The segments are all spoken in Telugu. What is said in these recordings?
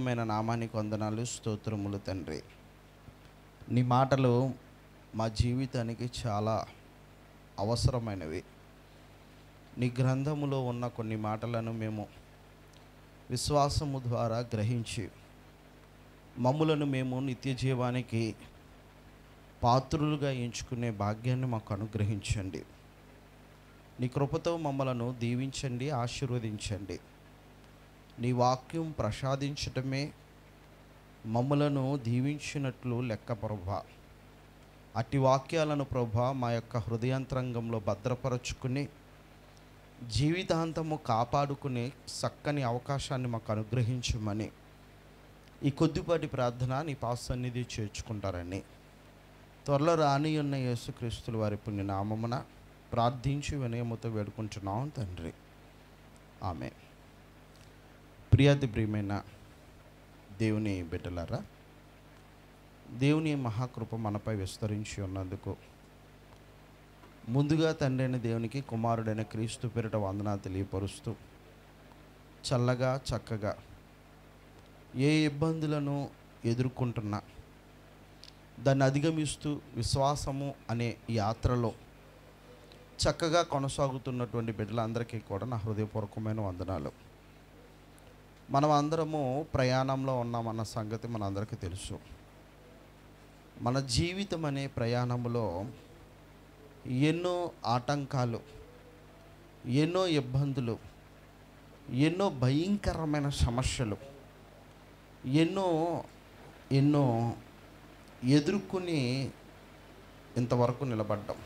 ఘనమైన నామానికి వందనాలు స్తోత్రములు తండ్రి నీ మాటలు మా జీవితానికి చాలా అవసరమైనవి నీ గ్రంథములో ఉన్న కొన్ని మాటలను మేము విశ్వాసము ద్వారా గ్రహించి మమ్ములను మేము నిత్య జీవానికి పాత్రులుగా ఎంచుకునే భాగ్యాన్ని మాకు అనుగ్రహించండి నీ కృపతో మమ్మలను దీవించండి ఆశీర్వదించండి నీ వాక్యం ప్రసాదించటమే మమ్మలను దీవించినట్లు లెక్క ప్రభా అట్టి వాక్యాలను ప్రభా మా యొక్క హృదయాంతరంగంలో భద్రపరచుకుని జీవితాంతము కాపాడుకునే చక్కని అవకాశాన్ని మాకు అనుగ్రహించమని ఈ కొద్దిపాటి ప్రార్థన నీ పాసన్నిధి చేర్చుకుంటారని త్వరలో రాని ఉన్న యేసుక్రీస్తుల వారి పుణ్య నామమున ప్రార్థించి వినయముతో వేడుకుంటున్నాం తండ్రి ఆమె ప్రియాతి ప్రియమైన దేవుని బిడ్డలారా దేవుని మహాకృప మనపై విస్తరించి ఉన్నందుకు ముందుగా తండ్రైన దేవునికి కుమారుడైన క్రీస్తు పేరిట వందనా తెలియపరుస్తూ చల్లగా చక్కగా ఏ ఇబ్బందులను ఎదుర్కొంటున్నా దాన్ని అధిగమిస్తూ విశ్వాసము అనే ఈ యాత్రలో చక్కగా కొనసాగుతున్నటువంటి బిడ్డలందరికీ కూడా నా హృదయపూర్వకమైన వందనాలు మనం అందరము ప్రయాణంలో ఉన్నామన్న సంగతి మనందరికీ తెలుసు మన జీవితం అనే ప్రయాణంలో ఎన్నో ఆటంకాలు ఎన్నో ఇబ్బందులు ఎన్నో భయంకరమైన సమస్యలు ఎన్నో ఎన్నో ఎదుర్కొని ఇంతవరకు నిలబడ్డాం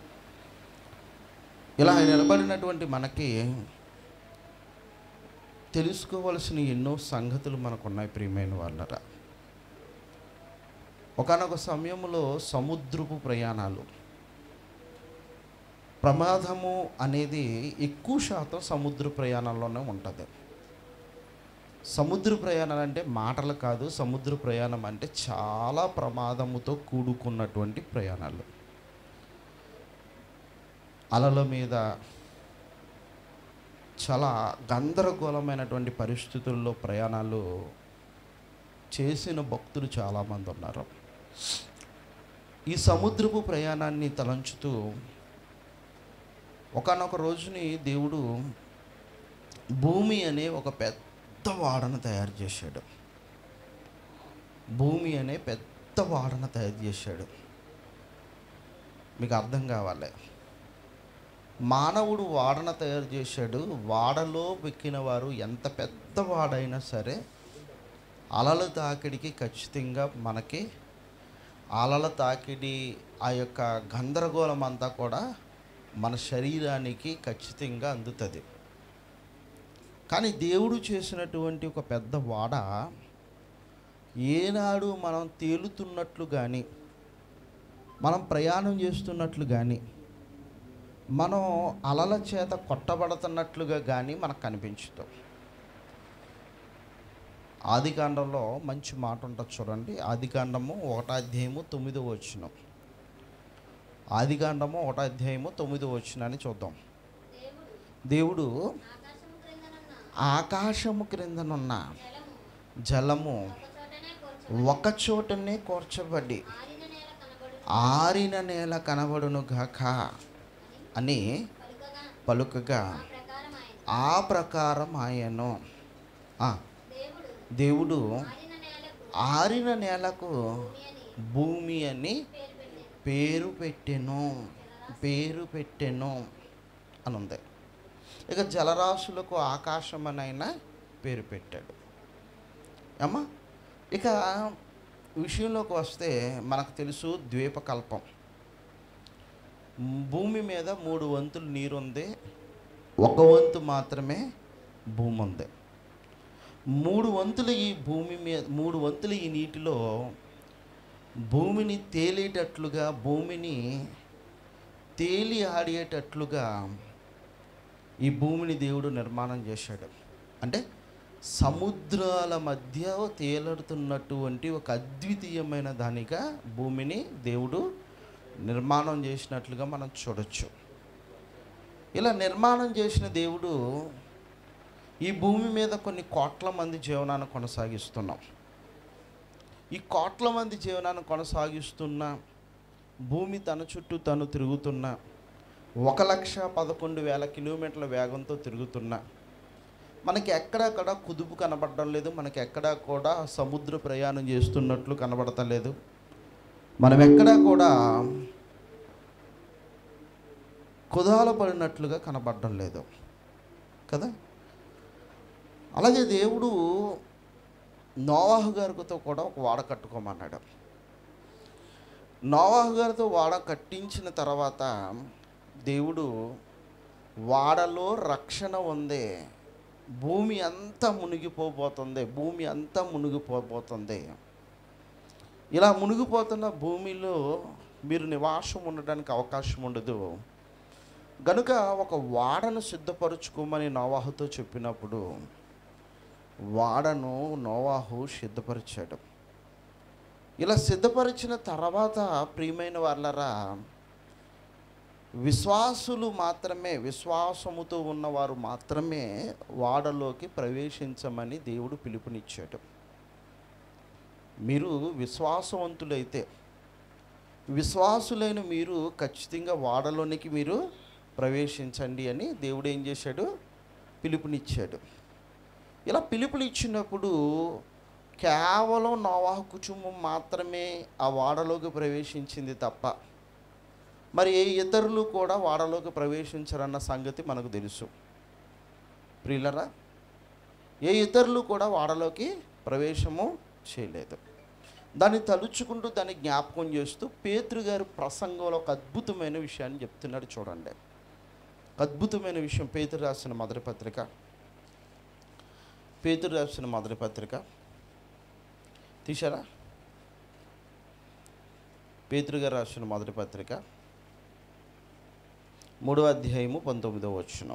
ఇలా నిలబడినటువంటి మనకి తెలుసుకోవలసిన ఎన్నో సంగతులు మనకున్నాయి ప్రియమైన వాళ్ళరా ఒకనొక సమయంలో సముద్రపు ప్రయాణాలు ప్రమాదము అనేది ఎక్కువ శాతం సముద్ర ప్రయాణంలోనే ఉంటుంది సముద్ర ప్రయాణాలు అంటే మాటలు కాదు సముద్ర ప్రయాణం అంటే చాలా ప్రమాదముతో కూడుకున్నటువంటి ప్రయాణాలు అలల మీద చాలా గందరగోళమైనటువంటి పరిస్థితుల్లో ప్రయాణాలు చేసిన భక్తులు చాలామంది ఉన్నారు ఈ సముద్రపు ప్రయాణాన్ని తలంచుతూ ఒకనొక రోజుని దేవుడు భూమి అనే ఒక పెద్ద వాడను తయారు చేశాడు భూమి అనే పెద్ద వాడను తయారు చేశాడు మీకు అర్థం కావాలి మానవుడు వాడన తయారు చేశాడు వాడలో వెక్కిన వారు ఎంత పెద్ద వాడైనా సరే అలల తాకిడికి ఖచ్చితంగా మనకి అలల తాకిడి ఆ యొక్క గందరగోళం అంతా కూడా మన శరీరానికి ఖచ్చితంగా అందుతుంది కానీ దేవుడు చేసినటువంటి ఒక పెద్ద వాడ ఏనాడు మనం తేలుతున్నట్లు కానీ మనం ప్రయాణం చేస్తున్నట్లు కానీ మనం అలల చేత కొట్టబడుతున్నట్లుగా కానీ మనకు కనిపించుతాం ఆదికాండంలో మంచి మాట ఉంటుంది చూడండి ఆదికాండము ఒకటో అధ్యాయము తొమ్మిదో వచ్చిన ఆదికాండము ఒకటో అధ్యాయము తొమ్మిదో వచ్చిన అని చూద్దాం దేవుడు ఆకాశము క్రిందనున్న జలము ఒక చోటనే కూర్చబడి ఆరిన నేల కనబడును గాక అని పలుకగా ఆ ప్రకారం ఆయను ఆ, దేవుడు ఆరిన నేలకు భూమి అని పేరు పెట్టెను పేరు పెట్టెను అని ఉంది ఇక జలరాశులకు ఆకాశం అని ఆయన పేరు పెట్టాడు అమ్మా ఇక విషయంలోకి వస్తే మనకు తెలుసు ద్వీపకల్పం భూమి మీద మూడు వంతులు నీరు ఉంది ఒక వంతు మాత్రమే భూమి ఉంది మూడు వంతులు ఈ భూమి మీద మూడు వంతులు ఈ నీటిలో భూమిని తేలేటట్లుగా భూమిని తేలి ఆడేటట్లుగా ఈ భూమిని దేవుడు నిర్మాణం చేశాడు అంటే సముద్రాల మధ్య తేలుతున్నటువంటి ఒక అద్వితీయమైన దానిగా భూమిని దేవుడు నిర్మాణం చేసినట్లుగా మనం చూడొచ్చు ఇలా నిర్మాణం చేసిన దేవుడు ఈ భూమి మీద కొన్ని కోట్ల మంది జీవనాన్ని కొనసాగిస్తున్నాం ఈ కోట్ల మంది జీవనాన్ని కొనసాగిస్తున్న భూమి తన చుట్టూ తను తిరుగుతున్న ఒక లక్ష పదకొండు వేల కిలోమీటర్ల వేగంతో తిరుగుతున్న మనకి ఎక్కడక్కడ కుదుపు కనబడడం లేదు మనకి ఎక్కడా కూడా సముద్ర ప్రయాణం చేస్తున్నట్లు కనబడతలేదు మనం ఎక్కడా కూడా కుదాల పడినట్లుగా కనబడడం లేదు కదా అలాగే దేవుడు నోవాహు గారితో కూడా ఒక వాడ కట్టుకోమన్నాడు నోవాహు గారితో వాడ కట్టించిన తర్వాత దేవుడు వాడలో రక్షణ ఉందే భూమి అంతా మునిగిపోబోతుంది భూమి అంతా మునిగిపోబోతుంది ఇలా మునిగిపోతున్న భూమిలో మీరు నివాసం ఉండడానికి అవకాశం ఉండదు గనుక ఒక వాడను సిద్ధపరచుకోమని నోవాహుతో చెప్పినప్పుడు వాడను నోవాహు సిద్ధపరిచాడు ఇలా సిద్ధపరిచిన తర్వాత ప్రియమైన వాళ్ళరా విశ్వాసులు మాత్రమే విశ్వాసముతో ఉన్నవారు మాత్రమే వాడలోకి ప్రవేశించమని దేవుడు పిలుపునిచ్చాడు మీరు విశ్వాసవంతులైతే విశ్వాసులైన మీరు ఖచ్చితంగా వాడలోనికి మీరు ప్రవేశించండి అని దేవుడు ఏం చేశాడు పిలుపునిచ్చాడు ఇలా పిలుపునిచ్చినప్పుడు కేవలం నోవాహు కుటుంబం మాత్రమే ఆ వాడలోకి ప్రవేశించింది తప్ప మరి ఏ ఇతరులు కూడా వాడలోకి ప్రవేశించరన్న సంగతి మనకు తెలుసు ప్రియులరా ఏ ఇతరులు కూడా వాడలోకి ప్రవేశము చేయలేదు దాన్ని తలుచుకుంటూ దాన్ని జ్ఞాపకం చేస్తూ పేతృ గారి ప్రసంగంలో ఒక అద్భుతమైన విషయాన్ని చెప్తున్నాడు చూడండి అద్భుతమైన విషయం పేతురు రాసిన మొదటి పత్రిక పేతురు రాసిన మొదటి పత్రిక తీశారా పేతురు గారు రాసిన మొదటి పత్రిక మూడవ అధ్యాయము పంతొమ్మిదవ వచ్చిన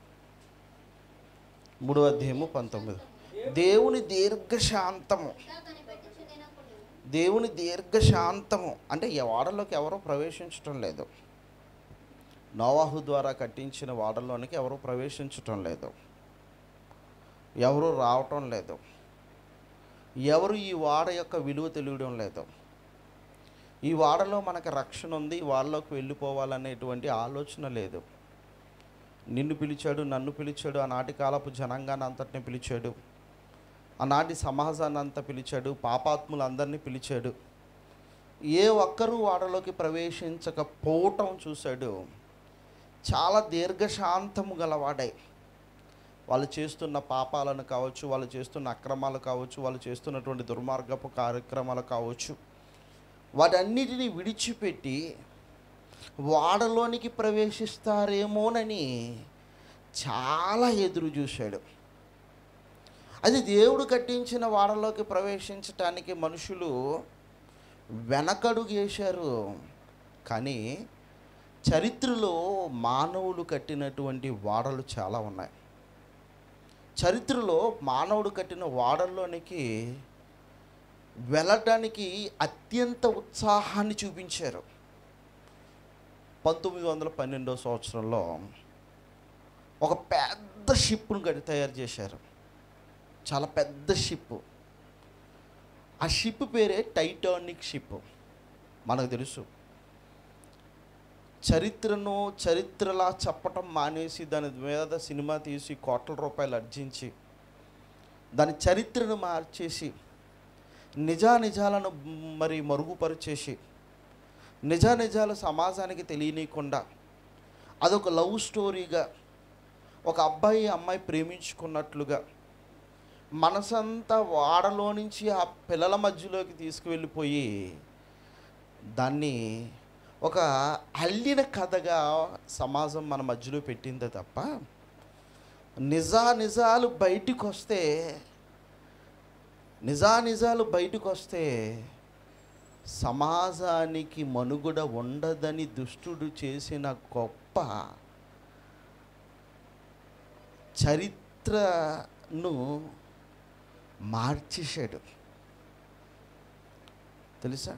మూడవ అధ్యాయము పంతొమ్మిది దేవుని దీర్ఘశాంతము దేవుని దీర్ఘశాంతము అంటే ఈ వాడలోకి ఎవరో ప్రవేశించటం లేదు నోవాహు ద్వారా కట్టించిన వాడలోనికి ఎవరు ప్రవేశించటం లేదు ఎవరు రావటం లేదు ఎవరు ఈ వాడ యొక్క విలువ తెలియడం లేదు ఈ వాడలో మనకు రక్షణ ఉంది ఈ వాడలోకి వెళ్ళిపోవాలనేటువంటి ఆలోచన లేదు నిన్ను పిలిచాడు నన్ను పిలిచాడు ఆనాటి కాలపు జనాంగాన్ని అంతటిని పిలిచాడు ఆనాటి సమాజాన్ని అంతా పిలిచాడు పాపాత్ములందరినీ పిలిచాడు ఏ ఒక్కరూ వాడలోకి ప్రవేశించకపోవటం చూశాడు చాలా దీర్ఘశాంతము గలవాడై వాళ్ళు చేస్తున్న పాపాలను కావచ్చు వాళ్ళు చేస్తున్న అక్రమాలు కావచ్చు వాళ్ళు చేస్తున్నటువంటి దుర్మార్గపు కార్యక్రమాలు కావచ్చు వాటన్నిటిని విడిచిపెట్టి వాడలోనికి ప్రవేశిస్తారేమోనని చాలా ఎదురు చూశాడు అది దేవుడు కట్టించిన వాడలోకి ప్రవేశించటానికి మనుషులు వెనకడుగు వేశారు కానీ చరిత్రలో మానవులు కట్టినటువంటి వాడలు చాలా ఉన్నాయి చరిత్రలో మానవుడు కట్టిన వాడల్లోనికి వెళ్ళటానికి అత్యంత ఉత్సాహాన్ని చూపించారు పంతొమ్మిది వందల పన్నెండో సంవత్సరంలో ఒక పెద్ద షిప్ను గడి తయారు చేశారు చాలా పెద్ద షిప్ ఆ షిప్ పేరే టైటానిక్ షిప్ మనకు తెలుసు చరిత్రను చరిత్రలా చెప్పటం మానేసి దాని మీద సినిమా తీసి కోట్ల రూపాయలు అర్జించి దాని చరిత్రను మార్చేసి నిజానిజాలను మరి మరుగుపరిచేసి నిజానిజాలు సమాజానికి తెలియనీయకుండా అదొక లవ్ స్టోరీగా ఒక అబ్బాయి అమ్మాయి ప్రేమించుకున్నట్లుగా మనసంతా వాడలో నుంచి ఆ పిల్లల మధ్యలోకి తీసుకువెళ్ళిపోయి దాన్ని ఒక అల్లిన కథగా సమాజం మన మధ్యలో పెట్టిందే తప్ప నిజా నిజాలు బయటికి వస్తే నిజానిజాలు బయటకు వస్తే సమాజానికి మనుగడ ఉండదని దుష్టుడు చేసిన గొప్ప చరిత్రను మార్చేశాడు తెలుసా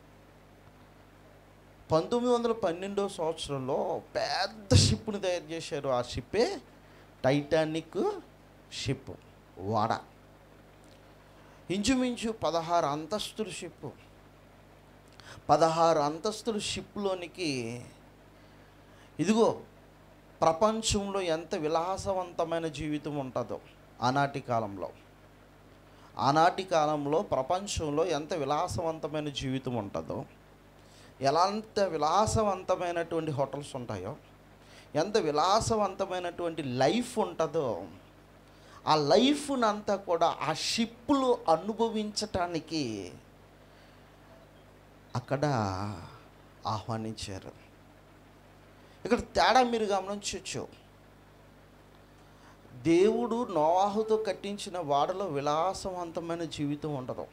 పంతొమ్మిది వందల పన్నెండో సంవత్సరంలో పెద్ద షిప్ను తయారు చేశారు ఆ షిప్పే టైటానిక్ షిప్ వాడ ఇంచుమించు పదహారు అంతస్తుల షిప్ పదహారు అంతస్తుల షిప్లోనికి ఇదిగో ప్రపంచంలో ఎంత విలాసవంతమైన జీవితం ఉంటుందో ఆనాటి కాలంలో ఆనాటి కాలంలో ప్రపంచంలో ఎంత విలాసవంతమైన జీవితం ఉంటుందో ఎలాంటి విలాసవంతమైనటువంటి హోటల్స్ ఉంటాయో ఎంత విలాసవంతమైనటువంటి లైఫ్ ఉంటుందో ఆ లైఫ్నంతా కూడా ఆ షిప్లో అనుభవించటానికి అక్కడ ఆహ్వానించారు ఇక్కడ తేడా మీరు గమనించవచ్చు దేవుడు నోవాహుతో కట్టించిన వాడలో విలాసవంతమైన జీవితం ఉండదు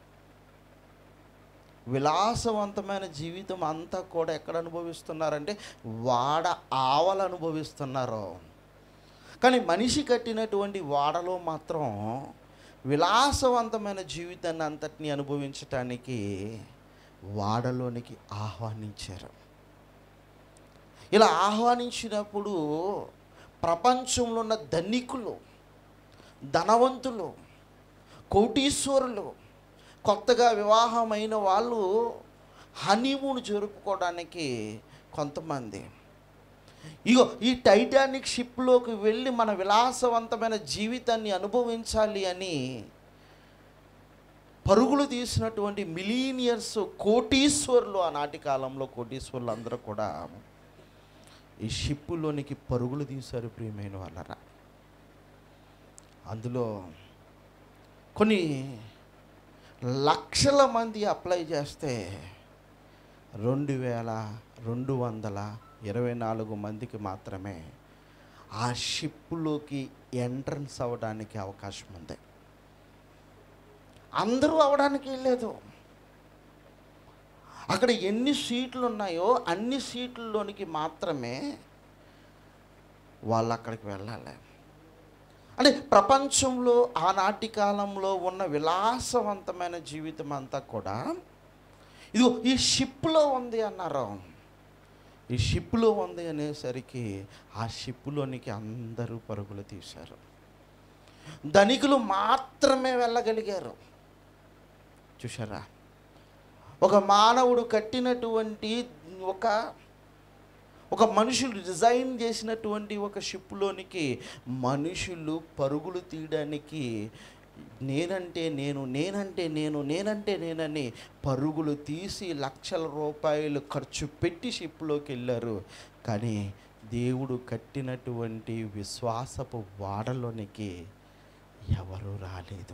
విలాసవంతమైన జీవితం అంతా కూడా ఎక్కడ అనుభవిస్తున్నారంటే వాడ ఆవలు అనుభవిస్తున్నారు కానీ మనిషి కట్టినటువంటి వాడలో మాత్రం విలాసవంతమైన జీవితాన్ని అంతటిని అనుభవించటానికి వాడలోనికి ఆహ్వానించారు ఇలా ఆహ్వానించినప్పుడు ప్రపంచంలో ఉన్న ధనికులు ధనవంతులు కోటీశ్వరులు కొత్తగా వివాహమైన వాళ్ళు హనీమూన్ జరుపుకోవడానికి కొంతమంది ఇగో ఈ టైటానిక్ షిప్లోకి వెళ్ళి మన విలాసవంతమైన జీవితాన్ని అనుభవించాలి అని పరుగులు తీసినటువంటి మిలీనియర్స్ కోటీశ్వరులు ఆనాటి కాలంలో కోటీశ్వరులు అందరూ కూడా ఈ షిప్పులోనికి పరుగులు తీశారు ప్రియమైన వాళ్ళరా అందులో కొన్ని లక్షల మంది అప్లై చేస్తే రెండు వేల రెండు వందల ఇరవై నాలుగు మందికి మాత్రమే ఆ షిప్లోకి ఎంట్రన్స్ అవ్వడానికి అవకాశం ఉంది అందరూ అవడానికి లేదు అక్కడ ఎన్ని సీట్లు ఉన్నాయో అన్ని సీట్లలోనికి మాత్రమే వాళ్ళు అక్కడికి వెళ్ళాలి అంటే ప్రపంచంలో ఆనాటి కాలంలో ఉన్న విలాసవంతమైన జీవితం అంతా కూడా ఇదిగో ఈ షిప్లో ఉంది అన్నారు ఈ షిప్లో ఉంది అనేసరికి ఆ షిప్లోనికి అందరూ పరుగులు తీశారు ధనికులు మాత్రమే వెళ్ళగలిగారు చూసారా ఒక మానవుడు కట్టినటువంటి ఒక ఒక మనుషులు డిజైన్ చేసినటువంటి ఒక షిప్లోనికి మనుషులు పరుగులు తీయడానికి నేనంటే నేను నేనంటే నేను నేనంటే నేనని పరుగులు తీసి లక్షల రూపాయలు ఖర్చు పెట్టి షిప్లోకి వెళ్ళారు కానీ దేవుడు కట్టినటువంటి విశ్వాసపు వాడలోనికి ఎవరు రాలేదు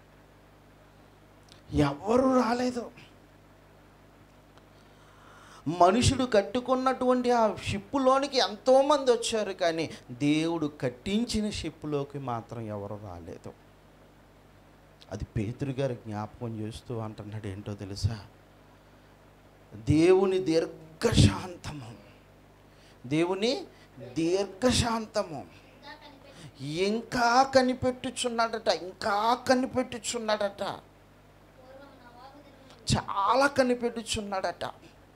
ఎవరు రాలేదు మనుషుడు కట్టుకున్నటువంటి ఆ షిప్పులోనికి ఎంతోమంది వచ్చారు కానీ దేవుడు కట్టించిన షిప్పులోకి మాత్రం ఎవరు రాలేదు అది పేతురు గారు జ్ఞాపకం చేస్తూ అంటున్నాడు ఏంటో తెలుసా దేవుని దీర్ఘశాంతము దేవుని దీర్ఘశాంతము ఇంకా కనిపెట్టుచున్నాడట ఇంకా కనిపెట్టుచున్నాడట చాలా కనిపెట్టుచున్నాడట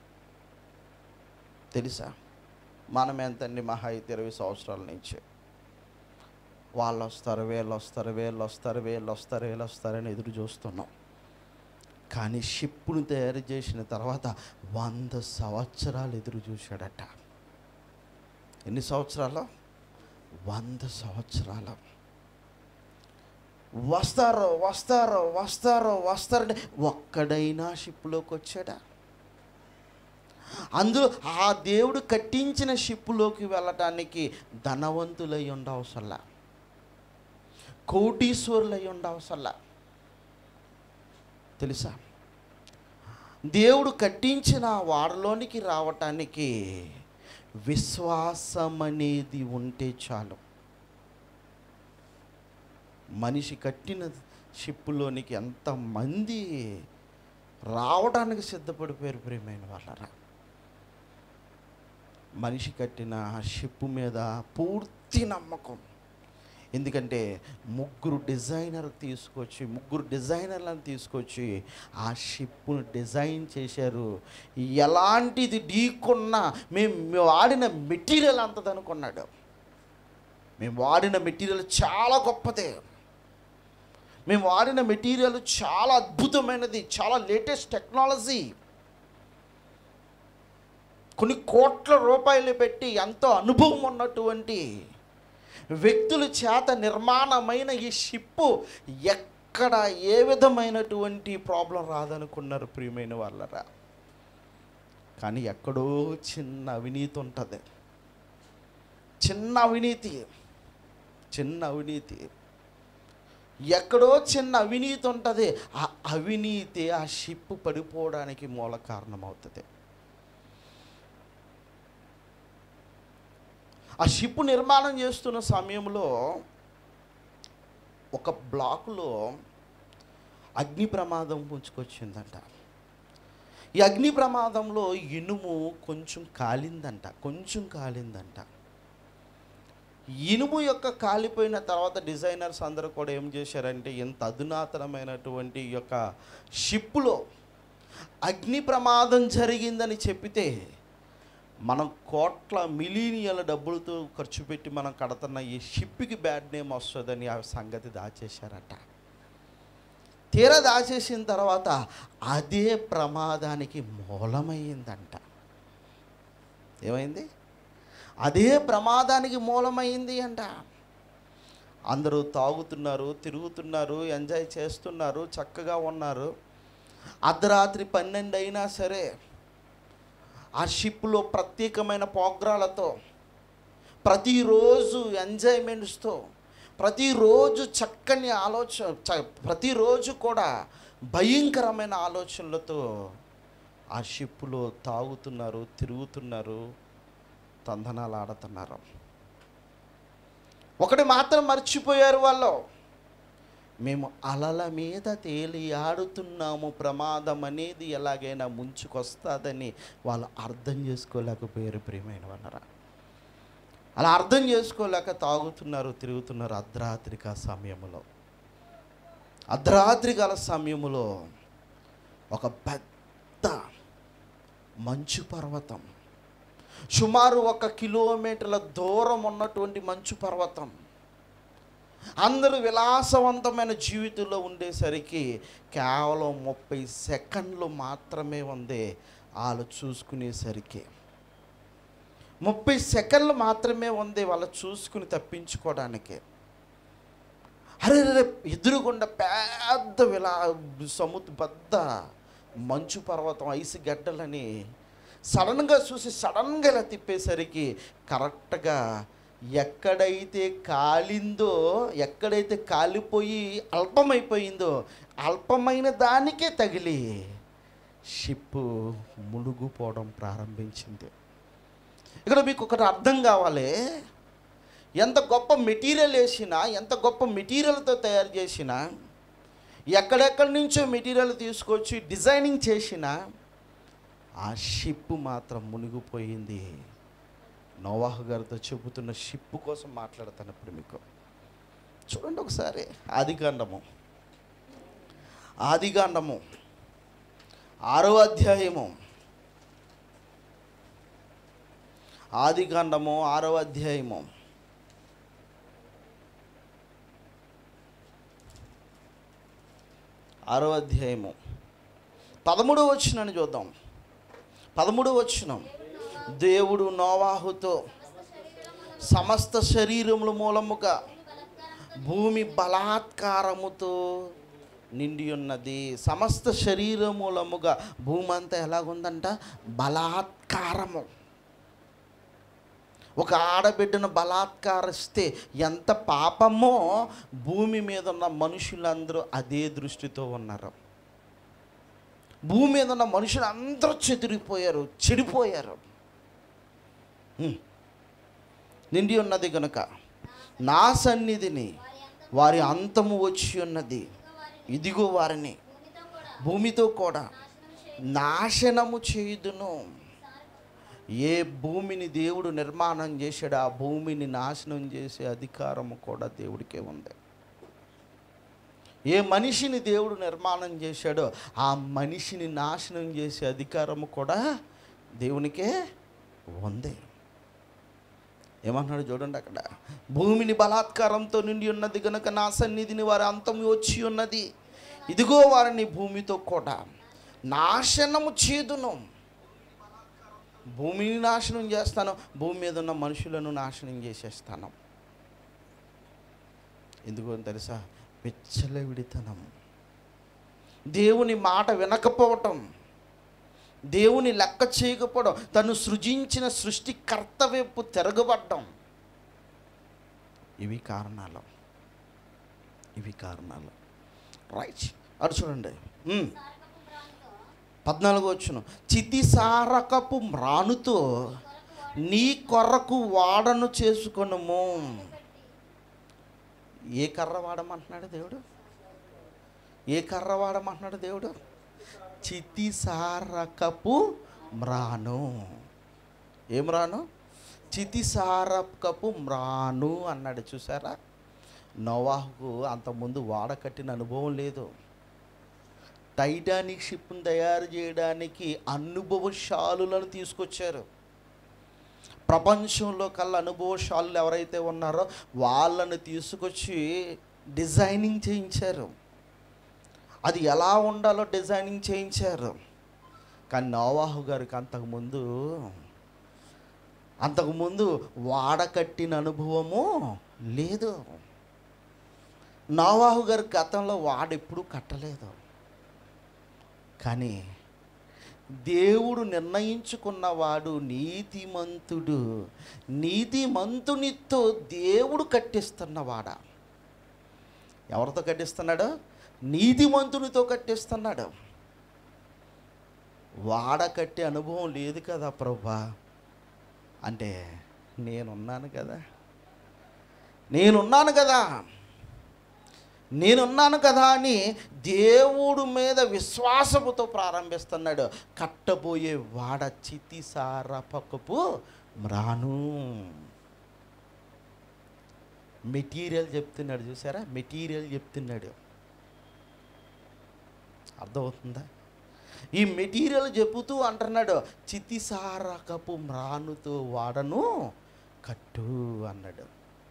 తెలుసా మనం ఎంతండి మహా అయితే ఇరవై సంవత్సరాల నుంచి వాళ్ళు వస్తారు వీళ్ళు వస్తారు వీళ్ళు వస్తారు వీళ్ళు వస్తారు వీళ్ళు వస్తారని ఎదురు చూస్తున్నాం కానీ షిప్పును తయారు చేసిన తర్వాత వంద సంవత్సరాలు ఎదురు చూశాడట ఎన్ని సంవత్సరాలు వంద సంవత్సరాలు వస్తారో వస్తారో వస్తారో వస్తారంటే ఒక్కడైనా షిప్లోకి వచ్చాడా అందులో ఆ దేవుడు కట్టించిన షిప్పులోకి వెళ్ళటానికి ధనవంతులై ఉండవసల్లా కోటీశ్వరులై ఉండవసల్లా తెలుసా దేవుడు కట్టించిన ఆ వాడలోనికి రావటానికి విశ్వాసం అనేది ఉంటే చాలు మనిషి కట్టిన షిప్పులోనికి ఎంతమంది రావడానికి సిద్ధపడిపోయారు ప్రియమైన వాళ్ళరా మనిషి కట్టిన ఆ షిప్పు మీద పూర్తి నమ్మకం ఎందుకంటే ముగ్గురు డిజైనర్ తీసుకొచ్చి ముగ్గురు డిజైనర్లను తీసుకొచ్చి ఆ షిప్ను డిజైన్ చేశారు ఎలాంటిది ఢీకున్నా మేము మేము వాడిన మెటీరియల్ అంతదనుకున్నాడు మేము వాడిన మెటీరియల్ చాలా గొప్పదే మేము వాడిన మెటీరియల్ చాలా అద్భుతమైనది చాలా లేటెస్ట్ టెక్నాలజీ కొన్ని కోట్ల రూపాయలు పెట్టి ఎంతో అనుభవం ఉన్నటువంటి వ్యక్తుల చేత నిర్మాణమైన ఈ షిప్పు ఎక్కడ ఏ విధమైనటువంటి ప్రాబ్లం రాదనుకున్నారు ప్రియమైన వాళ్ళరా కానీ ఎక్కడో చిన్న అవినీతి ఉంటుంది చిన్న అవినీతి చిన్న అవినీతి ఎక్కడో చిన్న అవినీతి ఉంటుంది ఆ అవినీతి ఆ షిప్ పడిపోవడానికి మూల కారణమవుతుంది ఆ షిప్ నిర్మాణం చేస్తున్న సమయంలో ఒక బ్లాకులో అగ్ని ప్రమాదం పుంచుకొచ్చిందంట ఈ అగ్ని ప్రమాదంలో ఇనుము కొంచెం కాలిందంట కొంచెం కాలిందంట ఇనుము యొక్క కాలిపోయిన తర్వాత డిజైనర్స్ అందరూ కూడా ఏం చేశారంటే ఇంత అధునాతనమైనటువంటి ఈ యొక్క షిప్పులో అగ్ని ప్రమాదం జరిగిందని చెప్పితే మనం కోట్ల మిలీనియల డబ్బులతో ఖర్చు పెట్టి మనం కడుతున్న ఈ షిప్కి బ్యాడ్ నేమ్ వస్తుందని ఆ సంగతి దాచేశారట తీరా దాచేసిన తర్వాత అదే ప్రమాదానికి మూలమైందంట ఏమైంది అదే ప్రమాదానికి మూలమైంది అంట అందరూ తాగుతున్నారు తిరుగుతున్నారు ఎంజాయ్ చేస్తున్నారు చక్కగా ఉన్నారు అర్ధరాత్రి పన్నెండు అయినా సరే ఆ షిప్లో ప్రత్యేకమైన పోగ్రాలతో ప్రతిరోజు ఎంజాయ్మెంట్స్తో ప్రతిరోజు చక్కని ఆలోచన చ- ప్రతిరోజు కూడా భయంకరమైన ఆలోచనలతో ఆ షిప్పులో తాగుతున్నారు తిరుగుతున్నారు తందనాలు ఆడుతున్నారు ఒకటి మాత్రం మర్చిపోయారు వాళ్ళు మేము అలల మీద తేలి ఆడుతున్నాము ప్రమాదం అనేది ఎలాగైనా ముంచుకొస్తుందని వాళ్ళు అర్థం చేసుకోలేకపోయారు ప్రియమైన వాళ్ళరా అలా అర్థం చేసుకోలేక తాగుతున్నారు తిరుగుతున్నారు అర్ధరాత్రిక సమయంలో అర్ధరాత్రికాల సమయంలో ఒక పెద్ద మంచు పర్వతం సుమారు ఒక కిలోమీటర్ల దూరం ఉన్నటువంటి మంచు పర్వతం అందరూ విలాసవంతమైన జీవితంలో ఉండేసరికి కేవలం ముప్పై సెకండ్లు మాత్రమే ఉంది వాళ్ళు చూసుకునేసరికి ముప్పై సెకండ్లు మాత్రమే ఉంది వాళ్ళు చూసుకుని తప్పించుకోవడానికి అరే రే ఎదురుగుండా పెద్ద విలా సముద్ర పెద్ద మంచు పర్వతం ఐసు గడ్డలని సడన్గా చూసి సడన్గా ఇలా తిప్పేసరికి కరెక్ట్గా ఎక్కడైతే కాలిందో ఎక్కడైతే కాలిపోయి అల్పమైపోయిందో అల్పమైన దానికే తగిలి షిప్ మునుగుపోవడం ప్రారంభించింది ఇక్కడ మీకు ఒకటి అర్థం కావాలి ఎంత గొప్ప మెటీరియల్ వేసినా ఎంత గొప్ప మెటీరియల్తో తయారు చేసినా ఎక్కడెక్కడి నుంచో మెటీరియల్ తీసుకొచ్చి డిజైనింగ్ చేసినా ఆ షిప్ మాత్రం మునిగిపోయింది నోవాహు గారితో చెబుతున్న షిప్ కోసం మాట్లాడతాను ఇప్పుడు మీకు చూడండి ఒకసారి ఆదికాండము ఆదికాండము ఆరో అధ్యాయము ఆదికాండము ఆరో అధ్యాయము ఆరో అధ్యాయము పదమూడవ వచ్చినని చూద్దాం పదమూడవ వచ్చినం దేవుడు నోవాహుతో సమస్త శరీరముల మూలముగా భూమి బలాత్కారముతో నిండి ఉన్నది సమస్త శరీర మూలముగా భూమి అంతా ఎలాగుందంట బలాత్కారము ఒక ఆడబిడ్డను బలాత్కారిస్తే ఎంత పాపమో భూమి మీద ఉన్న మనుషులందరూ అదే దృష్టితో ఉన్నారు భూమి మీద ఉన్న మనుషులు అందరూ చెదిరిపోయారు చెడిపోయారు హ్మ్. నిండి ఉన్నది గనుక నా సన్నిధిని వారి అంతము వచ్చి ఉన్నది ఇదిగో వారిని భూమితో కూడా నాశనము చేయుదును ఏ భూమిని దేవుడు నిర్మాణం చేశాడో ఆ భూమిని నాశనం చేసే అధికారము కూడా దేవుడికే ఉంది ఏ మనిషిని దేవుడు నిర్మాణం చేశాడో ఆ మనిషిని నాశనం చేసే అధికారము కూడా దేవునికే ఉంది ఏమన్నాడు చూడండి అక్కడ భూమిని బలాత్కారంతో నిండి ఉన్నది గనుక నా సన్నిధిని వారి అంతం వచ్చి ఉన్నది ఇదిగో వారిని భూమితో కూడా నాశనము చేదును భూమిని నాశనం చేస్తాను భూమి మీద ఉన్న మనుషులను నాశనం చేసేస్తాను ఎందుకో తెలుసా విచ్చలవిడితనం దేవుని మాట వినకపోవటం దేవుని లెక్క చేయకపోవడం తను సృజించిన సృష్టికర్త వైపు తిరగబడ్డం ఇవి కారణాలు ఇవి కారణాలు రైట్ అటు చూడండి ఉమ్. పద్నాలుగు వచ్చును చితిసారకపు మ్రానుతో నీ కొరకు వాడను చేసుకొనుము ఏ కర్ర వాడమంటున్నాడు దేవుడు ఏ కర్ర వాడమంటున్నాడు దేవుడు చితిసారకపు మ్రాను ఏం రాను చితిసారకపు మ్రాను అన్నాడు చూసారా నోవాహుకు అంతకుముందు వాడ కట్టిన అనుభవం లేదు టైటానిక్ షిప్ను తయారు చేయడానికి అనుభవశాలులను తీసుకొచ్చారు ప్రపంచంలో కల్లా అనుభవశాలులు ఎవరైతే ఉన్నారో వాళ్ళను తీసుకొచ్చి డిజైనింగ్ చేయించారు అది ఎలా ఉండాలో డిజైనింగ్ చేయించారు కానీ నోవాహు గారికి అంతకుముందు అంతకుముందు వాడ కట్టిన అనుభవము లేదు నోవాహు గారి గతంలో వాడెప్పుడు కట్టలేదు కానీ దేవుడు నిర్ణయించుకున్నవాడు నీతిమంతుడు నీతిమంతునితో దేవుడు కట్టిస్తున్నవాడా ఎవరితో కట్టిస్తున్నాడు నీతిమంతునితో కట్టిస్తున్నాడు వాడ కట్టే అనుభవం లేదు కదా ప్రభా అంటే నేనున్నాను కదా నేనున్నాను కదా నేనున్నాను కదా అని దేవుడు మీద విశ్వాసముతో ప్రారంభిస్తున్నాడు కట్టబోయే వాడ చితిసారపకపు మ్రాను మెటీరియల్ చెప్తున్నాడు చూసారా మెటీరియల్ చెప్తున్నాడు అర్థమవుతుందా ఈ మెటీరియల్ చెబుతూ అంటున్నాడు చితిసారకపు మ్రానుతో వాడను కట్టు అన్నాడు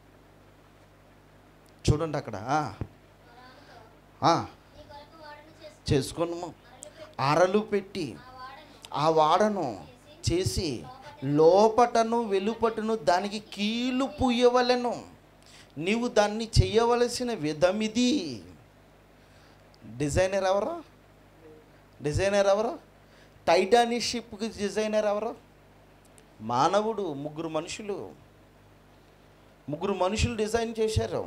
చూడండి అక్కడ ఆ. ఆ, చేసుకొను అరలు పెట్టి ఆ వాడను చేసి లోపటను వెలుపటను దానికి కీలు పుయ్యవలెను నీవు దాన్ని చెయ్యవలసిన విధమిది డిజైనర్ ఎవరు డిజైనర్ ఎవరు టైటానిక్ షిప్కి డిజైనర్ ఎవరు మానవుడు ముగ్గురు మనుషులు ముగ్గురు మనుషులు డిజైన్ చేశారు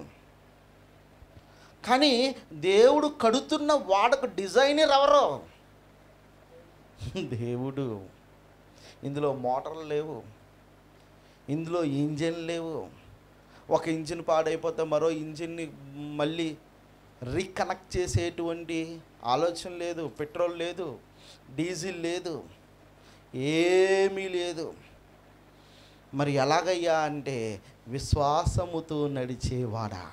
కానీ దేవుడు కడుతున్న వాడకు డిజైనర్ ఎవరు దేవుడు ఇందులో మోటార్లు లేవు ఇందులో ఇంజిన్ లేవు ఒక ఇంజిన్ పాడైపోతే మరో ఇంజిన్ని మళ్ళీ రీకనెక్ట్ చేసేటువంటి ఆలోచన లేదు పెట్రోల్ లేదు డీజిల్ లేదు ఏమీ లేదు మరి ఎలాగయ్యా అంటే విశ్వాసముతో నడిచేవాడా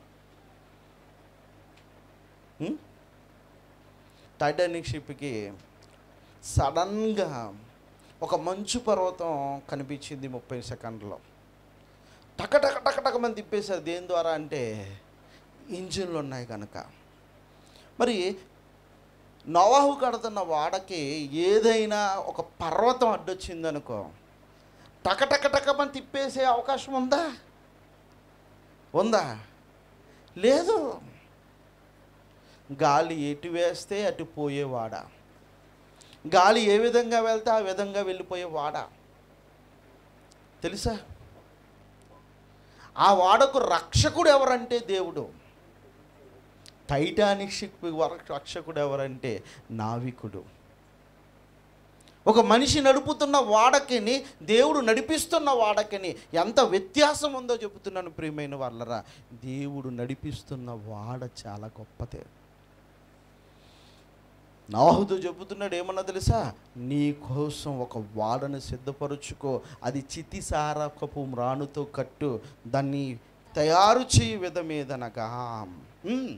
ఉం? టైటానిక్ షిప్కి సడన్గా ఒక మంచు పర్వతం కనిపించింది ముప్పై సెకండ్లో టక టక టక టక మంది తిప్పేశారు దేని ద్వారా అంటే ఇంజిన్లు ఉన్నాయి కనుక మరి నవాహు కడుతున్న వాడకి ఏదైనా ఒక పర్వతం అడ్డొచ్చిందనుకో టక టక టక మంది తిప్పేసే అవకాశం ఉందా ఉందా లేదు గాలి ఎటు వేస్తే అటు పోయేవాడ గాలి ఏ విధంగా వెళ్తే ఆ విధంగా వెళ్ళిపోయేవాడ తెలుసా ఆ వాడకు రక్షకుడు ఎవరంటే దేవుడు టైటానిక్ షిప్ వర- రక్షకుడు ఎవరంటే నావికుడు ఒక మనిషి నడుపుతున్న వాడకిని దేవుడు నడిపిస్తున్న వాడకిని ఎంత వ్యత్యాసం ఉందో చెబుతున్నాను ప్రియమైన వాళ్ళరా దేవుడు నడిపిస్తున్న వాడ చాలా గొప్పదే నాహుతో చెబుతున్నాడు ఏమన్నా తెలుసా నీ కోసం ఒక వాడను సిద్ధపరుచుకో అది చితిసారకపు మ్రానుతో కట్టు దాన్ని తయారు చేయి విధమేదనగా ఉమ్.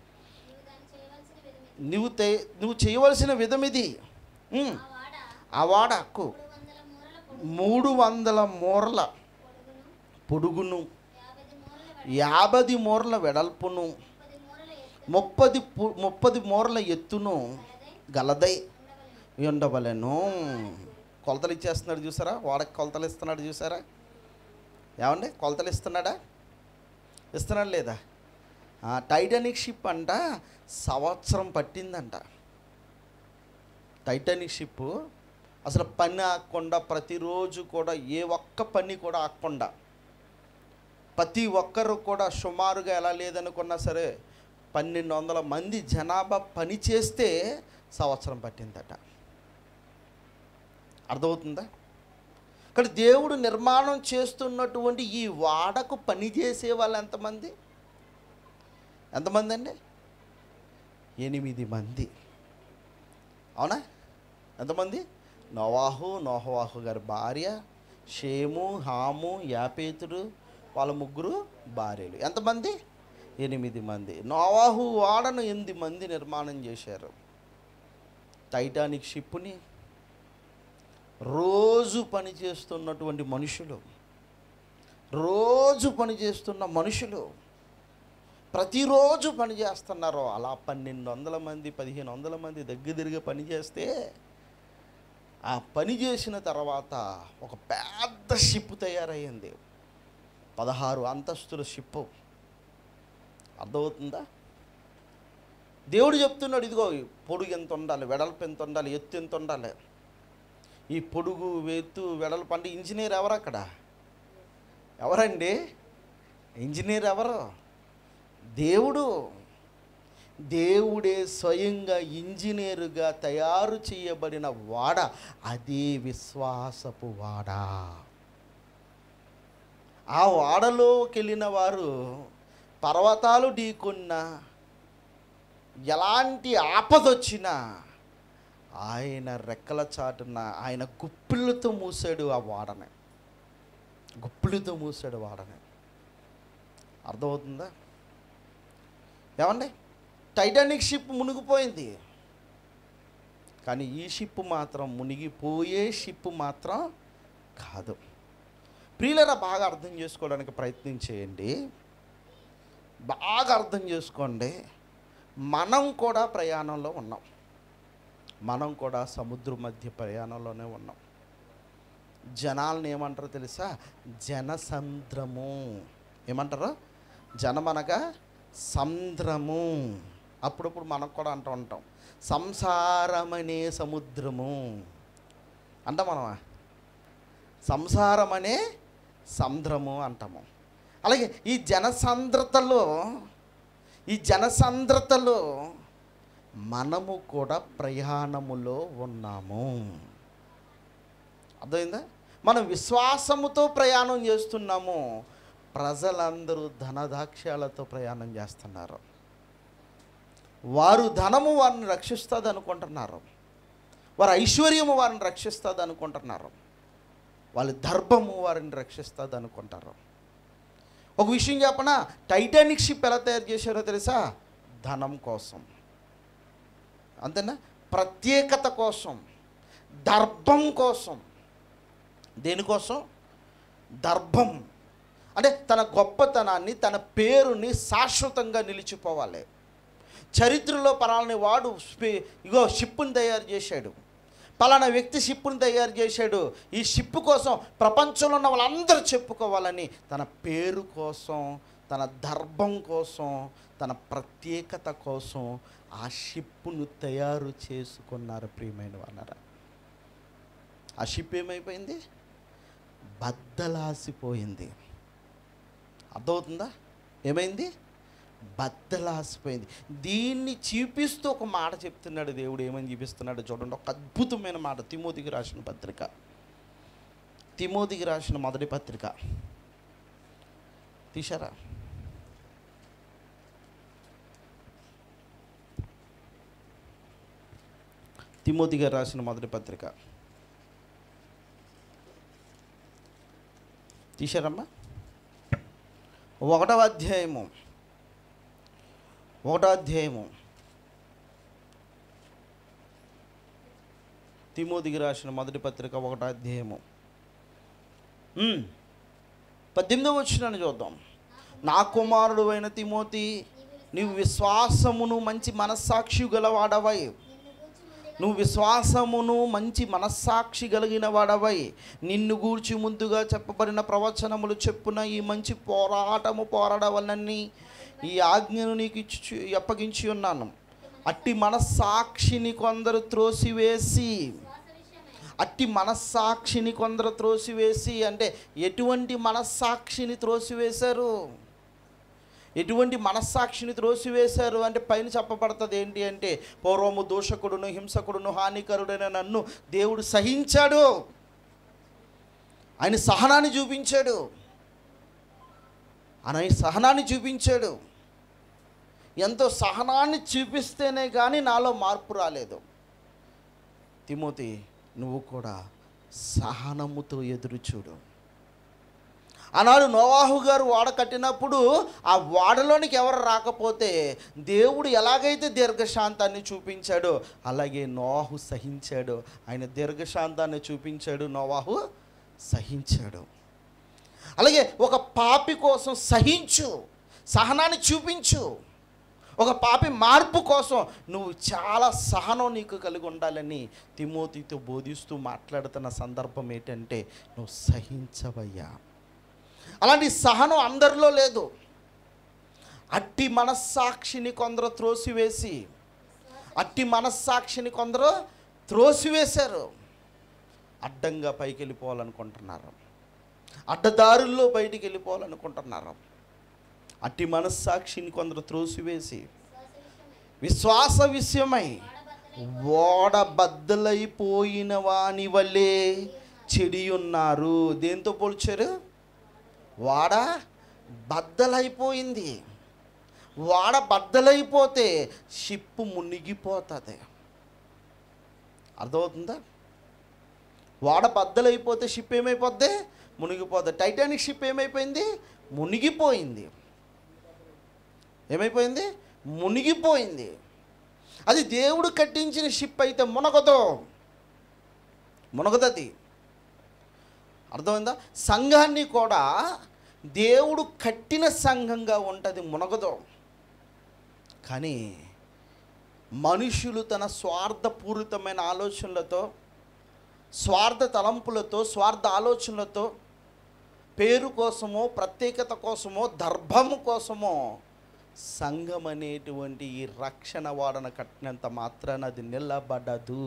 నువ్వు తే నువ్వు చేయవలసిన విధం ఇది ఉమ్. ఆ వాడ హక్కు మూడు వందల మూరల పొడుగును యాభై మూరల యాభది మూరల వెడల్పును ముప్పది మూరల ఎత్తు ముప్పది పు- ముప్పది మూరల ఎత్తును గలదై ఉండవలెను. ఉండవలెను కొలతలు ఇచ్చేస్తున్నాడు చూసారా వాడకి కొలతలు ఇస్తున్నాడు చూసారా ఏమండి కొలతలు ఇస్తున్నాడా ఇస్తున్నాడు లేదా ఆ, టైటానిక్ షిప్ అంట సంవత్సరం పట్టిందంట టైటానిక్ షిప్ అసలు పని ఆకుండా ప్రతిరోజు కూడా ఏ ఒక్క పని కూడా ఆకుండా ప్రతి ఒక్కరు కూడా సుమారుగా ఎలా లేదనుకున్నా సరే పన్నెండు వందల మంది జనాభా పని చేస్తే సంవత్సరం పట్టిందట అర్థమవుతుందా ఇక్కడ దేవుడు నిర్మాణం చేస్తున్నటువంటి ఈ వాడకు పని చేసే వాళ్ళు ఎంతమంది ఎంతమంది అండి ఎనిమిది మంది అవునా ఎంతమంది నోవాహు నోహవాహు గారి భార్య షేము హాము యాపేతుడు వాళ్ళ ముగ్గురు భార్యలు ఎంతమంది ఎనిమిది మంది నోవాహు వాడను ఎనిమిది మంది నిర్మాణం చేశారు టైటానిక్ షిప్ని రోజు పని చేస్తున్నటువంటి మనుషులు రోజు పని చేస్తున్న మనుషులు ప్రతిరోజు పని చేస్తున్నారు అలా పన్నెండు వందల మంది పదిహేను వందల మంది దగ్గర తిరిగి పని చేస్తే ఆ పని చేసిన తర్వాత ఒక పెద్ద షిప్ తయారయ్యింది పదహారు అంతస్తుల షిప్పు అర్థమవుతుందా దేవుడు చెప్తున్నాడు ఇదిగో ఈ పొడుగు ఎంత ఉండాలి వెడల్పు ఎంత ఉండాలి ఎత్తు ఎంత ఉండాలి ఈ పొడుగు ఎత్తు వెడల్పు అంటే ఇంజనీర్ ఎవరు అక్కడ ఎవరండి ఇంజనీర్ ఎవరు దేవుడు దేవుడే స్వయంగా ఇంజనీరుగా తయారు చేయబడిన వాడ అదే విశ్వాసపు వాడ ఆ వాడలోకి వెళ్ళిన వారు పర్వతాలు ఢీకొన్న ఎలాంటి ఆపదొచ్చినా ఆయన రెక్కల చాటున ఆయన గుప్పిళ్ళతో మూసాడు ఆ వాడని గుప్పిళ్ళతో మూసాడు వాడని అర్థమవుతుందా ఏమండి టైటానిక్ షిప్ మునిగిపోయింది కానీ ఈ షిప్ మాత్రం మునిగిపోయే షిప్ మాత్రం కాదు ప్రియులరా బాగా అర్థం చేసుకోవడానికి ప్రయత్నం చేయండి బాగా అర్థం చేసుకోండి మనం కూడా ప్రయాణంలో ఉన్నాం మనం కూడా సముద్రం మధ్య ప్రయాణంలోనే ఉన్నాం జనాలను ఏమంటారో తెలుసా జనసంద్రము ఏమంటారు జనమనగా సంద్రము అప్పుడప్పుడు మనకు కూడా అంటూ ఉంటాం సంసారమనే సముద్రము అంటాం మనమా సంసారం అనే సంద్రము అంటాము అలాగే ఈ జనసాంద్రతలో ఈ జనసాంద్రతలో మనము కూడా ప్రయాణములో ఉన్నాము అర్థమైందా మనం విశ్వాసముతో ప్రయాణం చేస్తున్నాము ప్రజలందరూ ధనదాక్ష్యాలతో ప్రయాణం చేస్తున్నారు వారు ధనము వారిని రక్షిస్తుంది అనుకుంటున్నారు వారి ఐశ్వర్యము వారిని రక్షిస్తుంది అనుకుంటున్నారు వాళ్ళ దర్భము వారిని రక్షిస్తుంది అనుకుంటారు ఒక విషయం చెప్పనా టైటానిక్ షిప్ ఎలా తయారు చేశారో తెలుసా ధనం కోసం అంతేనా ప్రత్యేకత కోసం దర్భం కోసం దేనికోసం దర్భం అంటే తన గొప్పతనాన్ని తన పేరుని శాశ్వతంగా నిలిచిపోవాలి చరిత్రలో పలాని వాడు స్పే- ఇగో షిప్పుని తయారు చేశాడు పలానా వ్యక్తి షిప్పుని తయారు చేశాడు ఈ షిప్ కోసం ప్రపంచంలో ఉన్న వాళ్ళందరూ చెప్పుకోవాలని తన పేరు కోసం తన దర్భం కోసం తన ప్రత్యేకత కోసం ఆ షిప్పును తయారు చేసుకున్నారు ప్రియమైన వాళ్ళరా ఆ షిప్ ఏమైపోయింది బద్దలాసిపోయింది అర్థమవుతుందా ఏమైంది బద్దలాసిపోయింది దీన్ని చూపిస్తూ ఒక మాట చెప్తున్నాడు దేవుడు ఏమని చూపిస్తున్నాడు చూడండి ఒక అద్భుతమైన మాట తిమోతికి రాసిన పత్రిక తిమోతికి రాసిన మొదటి పత్రిక తీశారా తిమోతి గారు రాసిన మొదటి పత్రిక తీశారమ్మా ఒకటవ అధ్యాయము ఒకటో అధ్యాయము తిమోతికి రాసిన మొదటి పత్రిక ఒకటో అధ్యాయము ఉమ్. పద్దెనిమిదో వచ్చినాన్ని చూద్దాం నా కుమారుడు అయిన తిమోతి నీవు విశ్వాసమును మంచి మనస్సాక్షి గలవాడవై నిన్ను నువ్వు గూర్చి ముందుగా విశ్వాసమును మంచి మనస్సాక్షి కలిగిన వాడవై నిన్ను గూర్చి ముందుగా చెప్పబడిన ప్రవచనములు చెప్పున ఈ మంచి పోరాటము పోరాడవలనని ఈ ఆజ్ఞను నీకు ఇచ్చి అప్పగించి ఉన్నాను అట్టి మనస్సాక్షిని కొందరు త్రోసివేసి శ్వాస విషయమై అట్టి మనస్సాక్షిని కొందరు త్రోసివేసి అంటే ఎటువంటి మనస్సాక్షిని త్రోసివేశారు ఎటువంటి మనస్సాక్షిని త్రోసివేశారు అంటే పైన చెప్పబడుతుంది ఏంటి అంటే పూర్వము దూషకుడును హింసకుడును హానికరుడైన నన్ను దేవుడు సహించాడు ఆయన సహనాన్ని చూపించాడు ఆయన సహనాన్ని చూపించాడు ఎంతో సహనాన్ని చూపిస్తేనే కానీ నాలో మార్పు రాలేదు తిమోతి నువ్వు కూడా సహనముతో ఎదురు చూడు ఆనాడు నోవాహు గారు వాడ కట్టినప్పుడు ఆ వాడలోనికి ఎవరు రాకపోతే దేవుడు ఎలాగైతే దీర్ఘశాంతాన్ని చూపించాడో అలాగే నోవాహు సహించాడు ఆయన దీర్ఘశాంతాన్ని చూపించాడు నోవాహు సహించాడు అలాగే ఒక పాపి కోసం సహించు సహనాన్ని చూపించు ఒక పాపి మార్పు కోసం నువ్వు చాలా సహనం నీకు కలిగి ఉండాలని తిమోతితో బోధిస్తూ మాట్లాడుతున్న సందర్భం ఏంటంటే నువ్వు సహించవయ్యా అలాంటి సహనం అందరిలో లేదు అట్టి మనస్సాక్షిని కొందరు త్రోసివేసి అట్టి మనస్సాక్షిని కొందరు త్రోసివేశారు అడ్డంగా పైకి వెళ్ళిపోవాలనుకుంటున్నారు అడ్డదారుల్లో బయటికి వెళ్ళిపోవాలనుకుంటున్నారు అట్టి మనస్సాక్షిని కొందరు త్రోసివేసి శ్వాస విషయమై విశ్వాస విషయమై వాడబద్దలై ఓడ బద్దలైపోయిన వాని వల్లే చెడి ఉన్నారు దేంతో పోల్చారు వాడ బద్దలైపోయింది వాడ బద్దలైపోతే షిప్పు మునిగిపోతుంది అర్థమవుతుందా వాడ బద్దలైపోతే షిప్ ఏమైపోద్ది మునిగిపోతుంది టైటానిక్ షిప్ ఏమైపోయింది మునిగిపోయింది ఏమైపోయింది మునిగిపోయింది అది దేవుడు కట్టించిన షిప్ అయితే మునగదు మునగదది అర్థమైందా సంఘాన్ని కూడా దేవుడు కట్టిన సంఘంగా ఉంటుంది మునగదు కానీ మనుషులు తన స్వార్థపూరితమైన ఆలోచనలతో స్వార్థ తలంపులతో స్వార్థ ఆలోచనలతో పేరు కోసమో ప్రత్యేకత కోసమో దర్భము కోసమో సంఘం అనేటువంటి ఈ రక్షణ వాడన కట్టినంత మాత్రాన అది నిలబడదు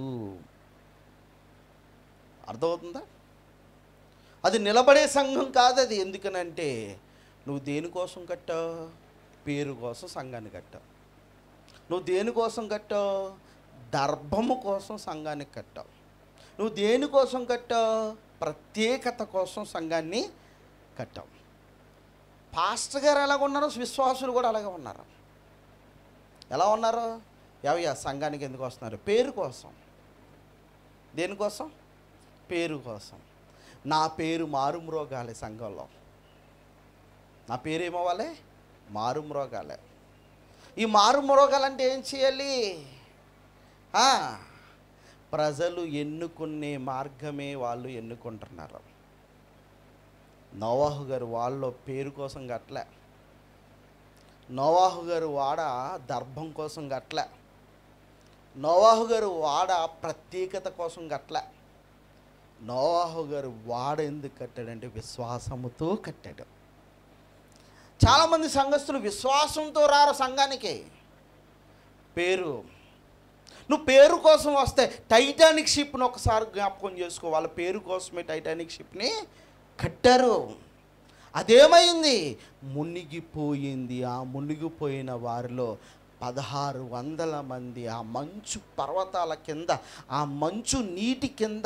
అర్థమవుతుందా అది నిలబడే సంఘం కాదు అది ఎందుకనంటే నువ్వు దేనికోసం కట్టావు పేరు కోసం సంఘాన్ని కట్టావు నువ్వు దేనికోసం కట్టావు దర్భము కోసం సంఘానికి కట్టావు నువ్వు దేనికోసం కట్టావు ప్రత్యేకత కోసం సంఘాన్ని కట్టావు పాస్టర్ గారు ఎలాగ ఉన్నారో విశ్వాసులు కూడా అలాగే ఉన్నారు ఎలా ఉన్నారు ఎవయ్యా సంఘానికి ఎందుకు వస్తున్నారు పేరు కోసం దేనికోసం పేరు కోసం నా పేరు మారుమ్రోగాలి సంఘంలో నా పేరు ఏమవ్వాలి మారుమ్రోగాలే ఈ మారుమ్రోగాలంటే ఏం చేయాలి ఆ, ప్రజలు ఎన్నుకునే మార్గమే వాళ్ళు ఎన్నుకుంటున్నారు నోవాహు గారు వాళ్ళ పేరు కోసం గట్లే నోవాహు గారు వాడ దర్భం కోసం గట్లే నోవాహు గారు వాడ ప్రత్యేకత కోసం గట్లే నోవాహు గారు వాడ ఎందుకు కట్టాడంటే విశ్వాసముతో కట్టాడు చాలామంది సంఘస్థులు విశ్వాసంతో రారు సంఘానికి పేరు నువ్వు పేరు కోసం వస్తే టైటానిక్ షిప్ను ఒకసారి జ్ఞాపకం చేసుకో వాళ్ళ పేరు కోసమే టైటానిక్ షిప్ని కట్టారు అదేమైంది మునిగిపోయింది ఆ మునిగిపోయిన వారిలో పదహారు వందల మంది ఆ మంచు పర్వతాల కింద ఆ మంచు నీటి కింద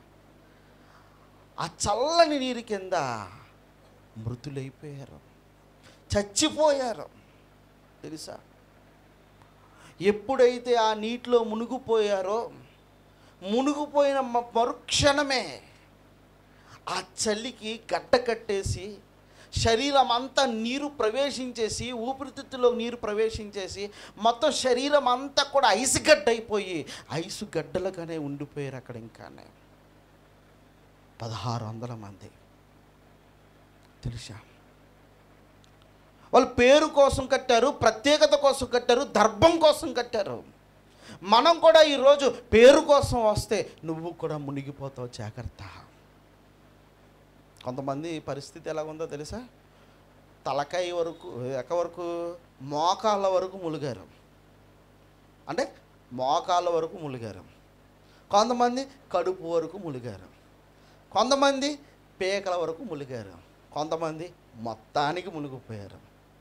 ఆ చల్లని నీరు కింద మృతులైపోయారు చచ్చిపోయారు తెలుసా ఎప్పుడైతే ఆ నీటిలో మునిగిపోయారో మునిగిపోయిన మ- మరుక్షణమే ఆ చలికి గడ్డ కట్టేసి శరీరం అంతా నీరు ప్రవేశించేసి ఊపిరితిత్తులో నీరు ప్రవేశించేసి మొత్తం శరీరం అంతా కూడా ఐసు గడ్డ అయిపోయి ఐసు గడ్డలుగానే ఉండిపోయారు అక్కడ ఇంకానే పదహారు వందల మంది తెలుసా వాళ్ళు పేరు కోసం కట్టారు ప్రత్యేకత కోసం కట్టారు దర్భం కోసం కట్టారు మనం కూడా ఈరోజు పేరు కోసం వస్తే నువ్వు కూడా మునిగిపోతావు జాగ్రత్త కొంతమంది పరిస్థితి ఎలాగుందో తెలుసా తలకాయ వరకు ఎక్క వరకు మోకాళ్ళ వరకు ములిగారు అంటే మోకాళ్ళ వరకు ములిగారు కొంతమంది కడుపు వరకు ములిగారు కొంతమంది పేకల వరకు ములిగారు కొంతమంది మొత్తానికి మునిగిపోయారు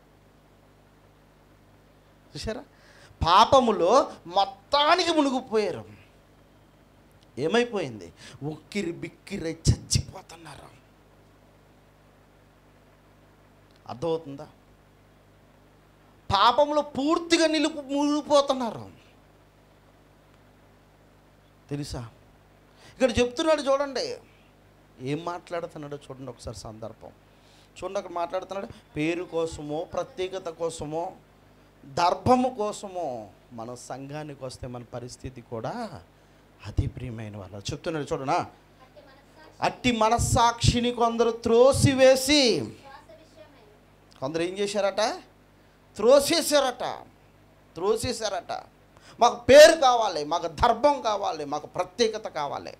చూసారా పాపములో మొత్తానికి మునిగిపోయారు ఏమైపోయింది ఉక్కిరి బిక్కిరై చచ్చిపోతున్నారు అర్థమవుతుందా పాపంలో పూర్తిగా నిలుపు మునిగిపోతున్నారు తెలుసా ఇక్కడ చెప్తున్నాడు చూడండి ఏం మాట్లాడుతున్నాడో చూడండి ఒకసారి సందర్భం చూడండి అక్కడ మాట్లాడుతున్నాడు పేరు కోసమో ప్రత్యేకత కోసమో దర్భము కోసమో మన సంఘానికి వస్తే మన పరిస్థితి కూడా అతి ప్రియమైన వాళ్ళు చెప్తున్నాడు చూడనా అట్టి మనస్సాక్షి అట్టి మనస్సాక్షిని కొందరు త్రోసివేసి శ్వాస విషయమై కొందరు ఏం చేశారట త్రోసేశారట త్రోసేశారట మాకు పేరు కావాలి మాకు దర్భం కావాలి మాకు ప్రత్యేకత కావాలి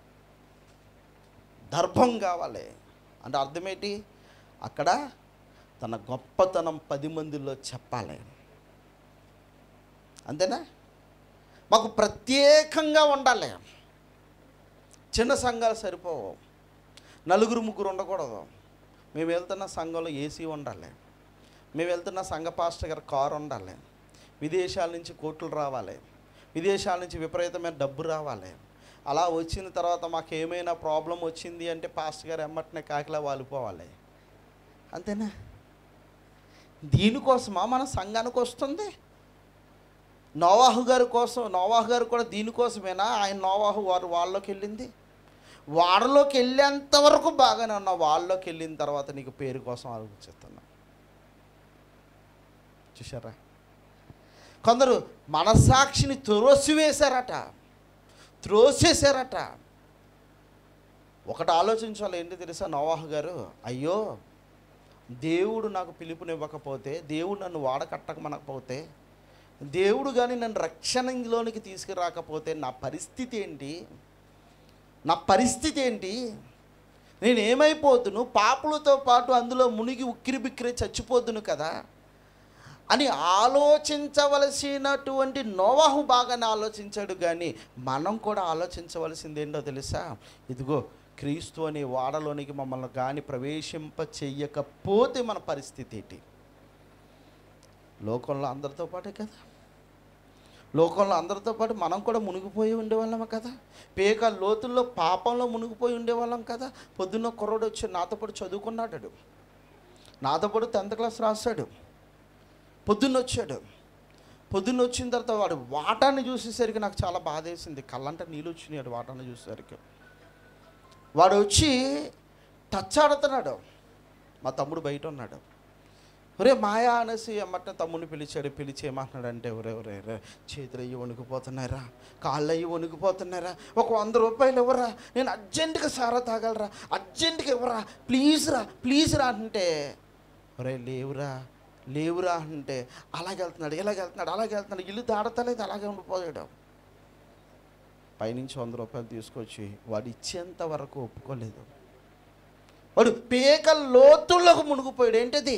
దర్భం కావాలి అంటే అర్థమేంటి అక్కడ తన గొప్పతనం పది మందిలో చెప్పాలి అంతేనా మాకు ప్రత్యేకంగా ఉండాలి చిన్న సంఘాలు సరిపోవు నలుగురు ముగ్గురు ఉండకూడదు మేము వెళ్తున్న సంఘంలో ఏసీ ఉండాలి మేము వెళ్తున్న సంఘ పాస్టర్ గారి కారు ఉండాలి విదేశాల నుంచి కోట్లు రావాలి విదేశాల నుంచి విపరీతమైన డబ్బు రావాలి అలా వచ్చిన తర్వాత మాకు ఏమైనా ప్రాబ్లం వచ్చింది అంటే పాస్టర్ గారు ఎమ్మటనే కాకిలా వాలిపోవాలి అంతేనా దీనికోసమా మన సంఘానికి వస్తుంది నోవాహు గారి కోసం నోవాహు గారు కూడా దీనికోసమేనా ఆయన నోవాహు వారు వాళ్ళలోకి వెళ్ళింది వాడలోకి వెళ్ళేంత వరకు బాగానే ఉన్నావు వాళ్ళలోకి వెళ్ళిన తర్వాత నీకు పేరు కోసం ఆలోచిస్తున్నా చూసారా కొందరు మనసాక్షిని త్రోసివేశారట త్రోసేశారట ఒకటి ఆలోచించాలి ఏంటి తెలుసా నోవాహు గారు అయ్యో దేవుడు నాకు పిలుపునివ్వకపోతే దేవుడు నన్ను వాడకట్టకమనకపోతే దేవుడు కానీ నన్ను రక్షణలోనికి తీసుకురాకపోతే నా పరిస్థితి ఏంటి నా పరిస్థితి ఏంటి నేను ఏమైపోతును పాపులతో పాటు అందులో మునిగి ఉక్కిరి బిక్కిరి చచ్చిపోతును కదా అని ఆలోచించవలసినటువంటి నోవాహు బాగానే ఆలోచించాడు కానీ మనం కూడా ఆలోచించవలసింది ఏంటో తెలుసా ఇదిగో క్రీస్తు అనే వాడలోనికి మమ్మల్ని కానీ ప్రవేశింప చెయ్యకపోతే మన పరిస్థితి ఏంటి లోకంలో అందరితో పాటే కదా లోకంలో అందరితో పాటు మనం కూడా మునిగిపోయి ఉండేవాళ్ళం కదా పేక లోతుల్లో పాపంలో మునిగిపోయి ఉండేవాళ్ళం కదా పొద్దున్న కుర్రోడు వచ్చి నాతో పాటు చదువుకున్నాడు నాతో పాటు టెన్త్ క్లాస్ రాశాడు పొద్దున్న వచ్చాడు పొద్దున్న వచ్చిన తర్వాత వాడు వాటాన్ని చూసేసరికి నాకు చాలా బాధ వేసింది కళ్ళంట నీళ్ళు వచ్చినాయి వాడు వాటాన్ని చూసేసరికి వాడు వచ్చి టచ్ ఆడుతున్నాడు మా తమ్ముడు బయట ఉన్నాడు ఒరే మాయా అనేసి అమ్మట తమ్ముడిని పిలిచాడు పిలిచి ఏమంటున్నాడంటే ఒరే ఒరే రే చేతులు అయ్యి వణికిపోతున్నారా కాళ్ళు అయ్యి వణికిపోతున్నారా ఒక వంద రూపాయలు ఇవ్వరా నేను అర్జెంటుగా సారా తాగలరా అర్జెంటుగా ఇవ్వరా ప్లీజ్ రా ప్లీజ్ రా అంటే ఒరే లేవురా లేవురా అంటే అలాగే వెళ్తున్నాడు ఇలాగ వెళ్తున్నాడు అలాగే వెళ్తున్నాడు ఇల్లు దాడతలేదు అలాగే ఉండిపోయాడు పైనుంచి వంద రూపాయలు తీసుకొచ్చి వాడు ఇచ్చేంత వరకు ఒప్పుకోలేదు వాడు పేక లోతుల్లోకి మునిగిపోయాడు ఏంటది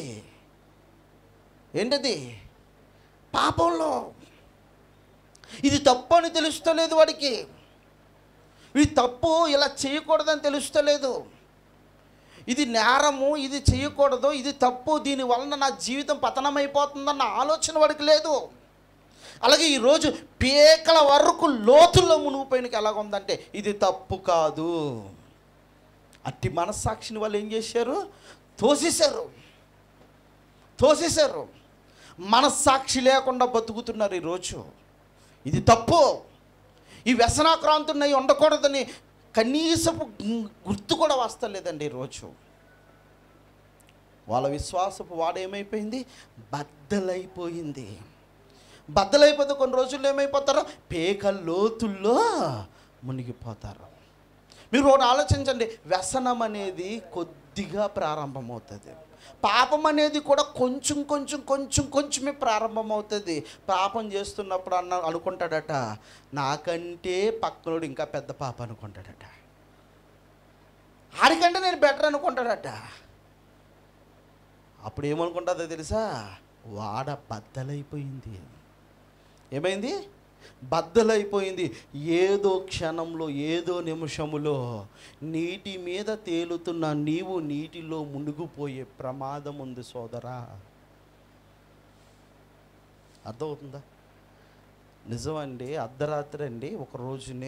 ఏంటది పాపంలో ఇది తప్పు అని తెలుస్తలేదు వాడికి ఇది తప్పు ఇలా చేయకూడదని తెలుస్తలేదు ఇది నేరము ఇది చేయకూడదు ఇది తప్పు దీని వలన నా జీవితం పతనమైపోతుందన్న ఆలోచన వాడికి లేదు అలాగే ఈరోజు పేకల వరకు లోతుల్లో మునిగిపోయినకి ఎలాగుందంటే ఇది తప్పు కాదు అట్టి మనస్సాక్షిని వాళ్ళు ఏం చేశారు తోసేశారు తోసేశారు మనస్సాక్షి లేకుండా బతుకుతున్నారు ఈరోజు ఇది తప్పు ఈ వ్యసనాక్రాంతున్నవి ఉండకూడదని కనీసపు గు- గుర్తు కూడా వస్తలేదండి ఈరోజు వాళ్ళ విశ్వాసపు వాడేమైపోయింది బద్దలైపోయింది బద్దలైపోతే కొన్ని రోజుల్లో ఏమైపోతారో పేక లోతుల్లో మునిగిపోతారు మీరు ఒకటి ఆలోచించండి వ్యసనం అనేది కొద్ది కొద్దిగా ప్రారంభమవుతుంది పాపం అనేది కూడా కొంచెం కొంచెం కొంచెం కొంచెమే ప్రారంభమవుతుంది పాపం చేస్తున్నప్పుడు అన్న అనుకుంటాడట నాకంటే పక్కనోడు ఇంకా పెద్ద పాప అనుకుంటాడట ఆడికంటే నేను బెటర్ అనుకుంటాడట అప్పుడు ఏమనుకుంటుందో తెలుసా వాడ బద్దలైపోయింది ఏమైంది బద్దలైపోయింది ఏదో క్షణంలో ఏదో నిమిషములో నీటి మీద తేలుతున్న నీవు నీటిలో మునిగిపోయే ప్రమాదం ఉంది సోదరా అర్థమవుతుందా నిజమండి అర్ధరాత్రి అండి ఒక రోజుని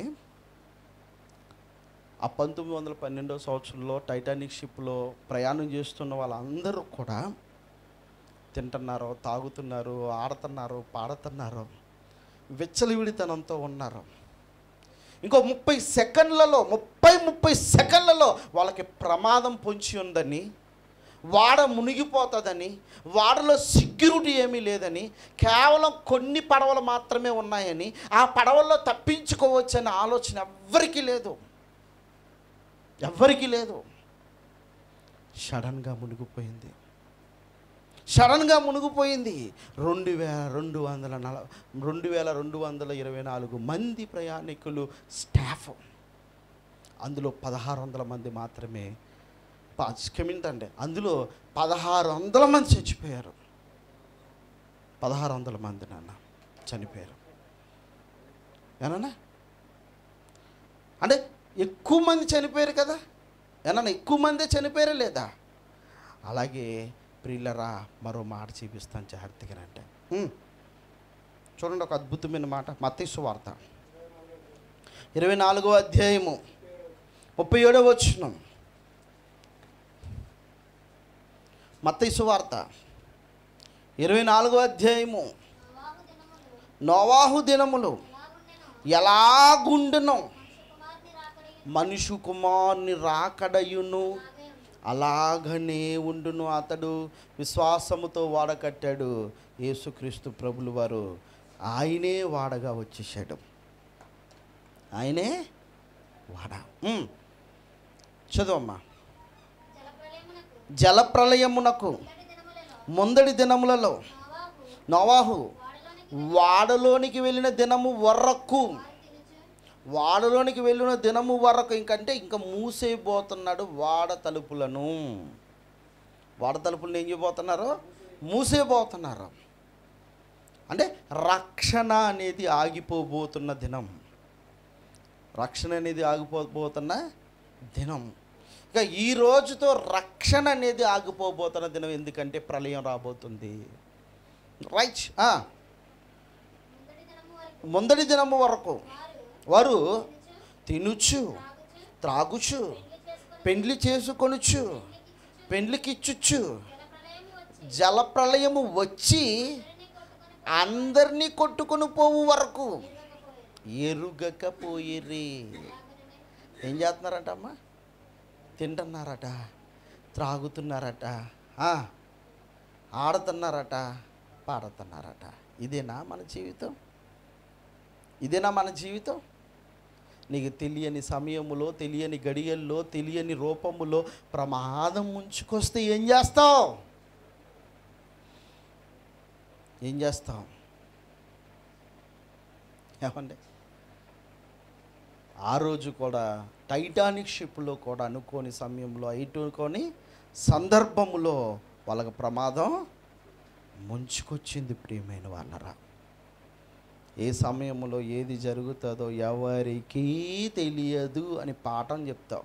ఆ పంతొమ్మిది వందల పన్నెండో సంవత్సరంలో టైటానిక్ షిప్లో ప్రయాణం చేస్తున్న వాళ్ళందరూ కూడా తింటున్నారు తాగుతున్నారు ఆడుతున్నారు పాడుతున్నారు విచ్చలవిడితనంతో ఉన్నారు ఇంకో ముప్పై సెకండ్లలో ముప్పై ముప్పై సెకండ్లలో వాళ్ళకి ప్రమాదం పొంచి ఉందని వాడ మునిగిపోతుందని వాడలో సెక్యూరిటీ ఏమీ లేదని కేవలం కొన్ని పడవలు మాత్రమే ఉన్నాయని ఆ పడవల్లో తప్పించుకోవచ్చనే ఆలోచన ఎవ్వరికీ లేదు ఎవ్వరికీ లేదు సడన్గా మునిగిపోయింది సడన్గా మునిగిపోయింది రెండు వేల రెండు వందల నల రెండు వేల రెండు వందల ఇరవై నాలుగు మంది ప్రయాణికులు స్టాఫ్ అందులో పదహారు వందల మంది మాత్రమే ప- క్షమించండి అందులో పదహారు వందల మంది చచ్చిపోయారు పదహారు వందల మంది నాన్న చనిపోయారు ఏనన్నా అంటే ఎక్కువ మంది చనిపోయారు కదా ఏమన్నా ఎక్కువ మందే చనిపోయారా లేదా అలాగే ప్రిల్లరా మరో మాట చూపిస్తాను జాగ్రత్తగా అంటే ఉమ్. చూడండి ఒక అద్భుతమైన మాట మత్తీసు వార్త ఇరవై నాలుగో అధ్యాయము ముప్పై ఏడో వచ్చిన మత్తీసు వార్త ఇరవై నాలుగో అధ్యాయము నోవాహు దినములు నోవాహు దినములు ఎలాగుండెనో ఎలాగుండును మనుష్య కుమారుని మనుషు కుమారుని రాకడయును రాకడయును అలాగే ఉండును. అలాగనే ఉండును అతడు విశ్వాసముతో వాడ కట్టాడు యేసుక్రీస్తు ప్రభులు వారు ఆయనే వాడగా వచ్చేసాడు ఆయనే వాడ ఉమ్. చదువమ్మా జలప్రళయమునకు జలప్రలయమునకు మొదటి దినములలో ముందడి దినములలో నోవాహు నోవాహు వాడలోనికి వాడలోనికి వెళ్ళిన దినము వరకు వారు తినుచు వాడలోనికి వెళ్ళిన దినము వరకు ఇంకంటే ఇంకా మూసేయబోతున్నాడు వాడ తలుపులను వాడ తలుపులను ఏం చేయబోతున్నారు మూసేయబోతున్నారు అంటే రక్షణ అనేది ఆగిపోబోతున్న దినం రక్షణ అనేది ఆగిపోబోతున్న దినం ఇక ఈ రోజుతో రక్షణ అనేది ఆగిపోబోతున్న దినం ఎందుకంటే ప్రళయం రాబోతుంది రైట్ ఆ. ముందటి దినము వరకు ముందడి దినము వరకు వారు వారు తినుచు తినుచు త్రాగుచు త్రాగుచు పెండ్లి చేసుకొని పెండ్లి చేసుకొనుచు పెండ్లికిచ్చుచు పెండ్లికిచ్చుచు జలప్రళయము వచ్చి జలప్రలయము వచ్చి అందరినీ కొట్టుకొని అందరినీ కొట్టుకొని పోవు వరకు ఇవ్వకపోయేది. ఎరుగకపోయిరి అలాగనే ఏం చేస్తున్నారట అమ్మా తింటున్నారట త్రాగుతున్నారట ఆ, ఆడుతున్నారట పాడుతున్నారట ఇదేనా మన జీవితం ఇదేనా మన జీవితం నీకు తెలియని సమయములో తెలియని గడియల్లో తెలియని రూపములో ప్రమాదం ముంచుకొస్తే ఏం చేస్తావు ఏం చేస్తాం ఏమండి ఆ రోజు కూడా టైటానిక్ షిప్లో కూడా అనుకోని సమయంలో అయిటుకొని సందర్భములో వాళ్ళకి ప్రమాదం ముంచుకొచ్చింది ప్రియమైన వాళ్ళరా ఏ సమయంలో ఏది జరుగుతుందో ఎవరికీ తెలియదు అని పాఠం చెప్తాం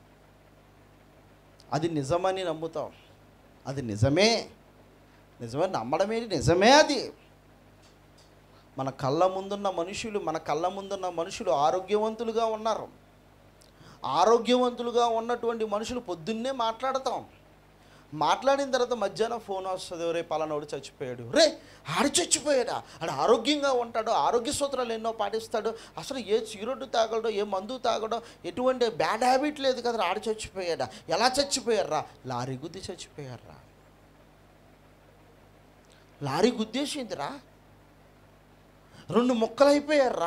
అది నిజమని నమ్ముతాం అది నిజమే నిజమే నమ్మడమే నిజమే అది మన కళ్ళ ముందున్న మనుషులు మన కళ్ళ ముందున్న మనుషులు ఆరోగ్యవంతులుగా ఉన్నారు ఆరోగ్యవంతులుగా ఉన్నటువంటి మనుషులు పొద్దున్నే మాట్లాడతాం మాట్లాడిన తర్వాత మధ్యాహ్నం ఫోన్ వస్తుంది రే పలానోడు చచ్చిపోయాడు రే ఆడు చచ్చిపోయాడా ఆడు ఆరోగ్యంగా ఉంటాడు ఆరోగ్య సూత్రాలు ఎన్నో పాటిస్తాడు అసలు ఏ సిగరెట్ తాగడో ఏ మందు తాగడో ఎటువంటి బ్యాడ్ హ్యాబిట్ లేదు కదా ఆడు చచ్చిపోయాడా ఎలా చచ్చిపోయారా లారీ గుద్ది చచ్చిపోయారా లారీ గుద్దేసిందిరా రెండు ముక్కలు అయిపోయారా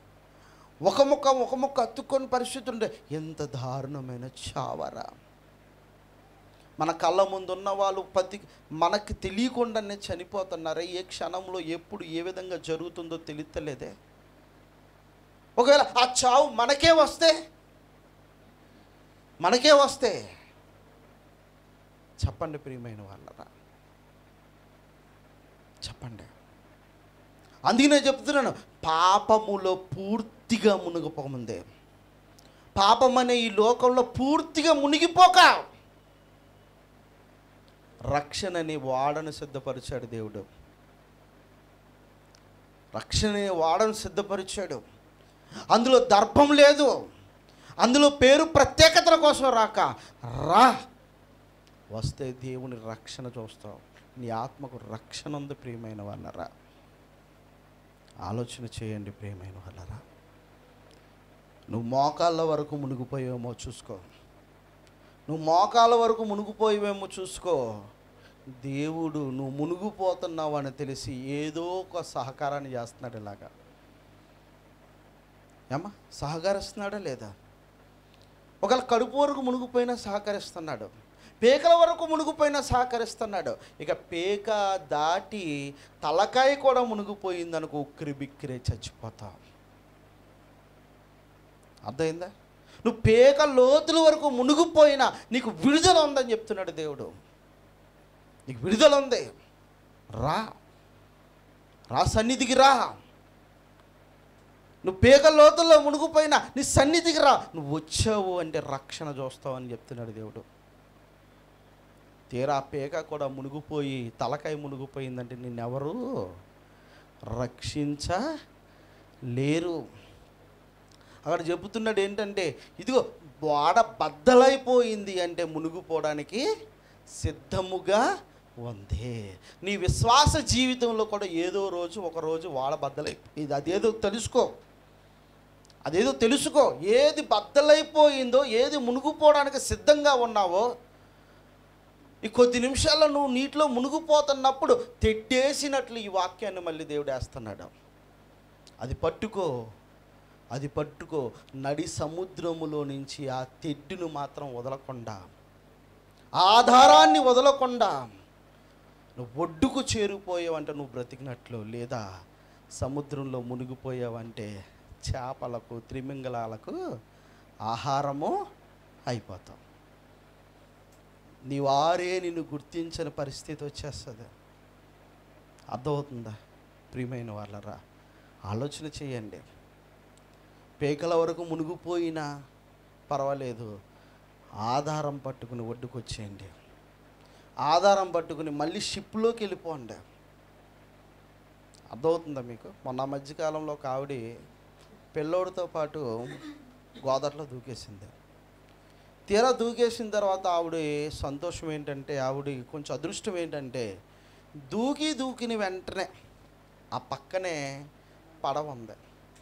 ఒక ముక్క ఒక ముక్క అతుక్కొని పరిస్థితి ఉండే ఎంత దారుణమైన చావరా మన కళ్ళ ముందు ఉన్న వాళ్ళు ప్రతి మనకి తెలియకుండానే చనిపోతున్నారే ఏ క్షణంలో ఎప్పుడు ఏ విధంగా జరుగుతుందో తెలియలేదే ఒకవేళ ఆ చావు మనకే వస్తే మనకే వస్తే చెప్పండి ప్రియమైన వాళ్ళరా చెప్పండి అందుకే నేను చెప్తున్నాను పాపములో పూర్తిగా మునిగిపోకముందే పాపం అనే ఈ లోకంలో పూర్తిగా మునిగిపోక రక్షణని వాడను సిద్ధపరిచాడు దేవుడు రక్షణ వాడను సిద్ధపరిచాడు అందులో దర్భం లేదు అందులో పేరు ప్రత్యేకతల కోసం రాక రా వస్తే దేవుని రక్షణ చూస్తావు నీ ఆత్మకు రక్షణ ఉంది ప్రియమైన వాళ్ళరా ఆలోచన చేయండి ప్రియమైన వాళ్ళరా నువ్వు మోకాళ్ళ వరకు మునిగిపోయేమో చూసుకో నువ్వు మోకాళ్ళ వరకు మునిగిపోయేవేమో చూసుకో దేవుడు నువ్వు మునిగిపోతున్నావు అని తెలిసి ఏదో ఒక సహకారాన్ని చేస్తున్నాడు ఇలాగా ఏమ్మా సహకరిస్తున్నాడా లేదా ఒకవేళ కడుపు వరకు మునిగిపోయినా సహకరిస్తున్నాడు పేకల వరకు మునిగిపోయినా సహకరిస్తున్నాడు ఇక పేక దాటి తలకాయ కూడా మునిగిపోయిందనుకో ఉక్కిరి బిక్కిరే చచ్చిపోతావు అర్థమైందా నువ్వు పేక లోతుల వరకు మునిగిపోయినా నీకు విడుదల ఉందని చెప్తున్నాడు దేవుడు నీకు విడుదల ఉంది రా రా సన్నిధికి రా నువ్వు పేక లోతుల్లో మునిగిపోయినా నీ సన్నిధికి రా నువ్వు వచ్చావు అంటే రక్షణ చూస్తావు అని చెప్తున్నాడు దేవుడు తీరా పేక కూడా మునిగిపోయి తలకాయ మునిగిపోయిందంటే నిన్నెవరు రక్షించలేరు అక్కడ చెబుతున్నాడు ఏంటంటే ఇదిగో వాడ బద్దలైపోయింది అంటే మునిగిపోవడానికి సిద్ధముగా ఉంది నీ విశ్వాస జీవితంలో కూడా ఏదో రోజు ఒక రోజు వాడ బద్దలైపోయింది అదేదో తెలుసుకో అదేదో తెలుసుకో ఏది బద్దలైపోయిందో ఏది మునిగిపోవడానికి సిద్ధంగా ఉన్నావో ఈ కొద్ది నిమిషాల్లో నువ్వు నీటిలో మునిగిపోతున్నప్పుడు తెడ్డేసినట్లు ఈ వాక్యాన్ని మళ్ళీ దేవుడు వేస్తున్నాడు అది పట్టుకో అది పట్టుకో నడి సముద్రములో నుంచి ఆ తెడ్డును మాత్రం వదలకుండా ఆధారాన్ని వదలకుండా నువ్వు ఒడ్డుకు చేరిపోయావంటే నువ్వు బ్రతికినట్లు లేదా సముద్రంలో మునిగిపోయావంటే చేపలకు త్రిమింగళాలకు ఆహారము అయిపోతావు నీ వారే నిన్ను గుర్తించని పరిస్థితి వచ్చేస్తుంది అర్థమవుతుందా ప్రియమైన వాళ్ళరా ఆలోచన చేయండి పేకల వరకు మునిగిపోయినా పర్వాలేదు ఆధారం పట్టుకుని ఒడ్డుకొచ్చేయండి ఆధారం పట్టుకుని మళ్ళీ షిప్లోకి వెళ్ళిపోండి అర్థమవుతుందా మీకు మొన్న మధ్యకాలంలో ఒక ఆవిడ పిల్లోడితో పాటు గోదావరిలో దూకేసింది తీరా దూకేసిన తర్వాత ఆవిడ సంతోషం ఏంటంటే ఆవిడ కొంచెం అదృష్టం ఏంటంటే దూకి దూకిన వెంటనే ఆ పక్కనే పడవ ఉంది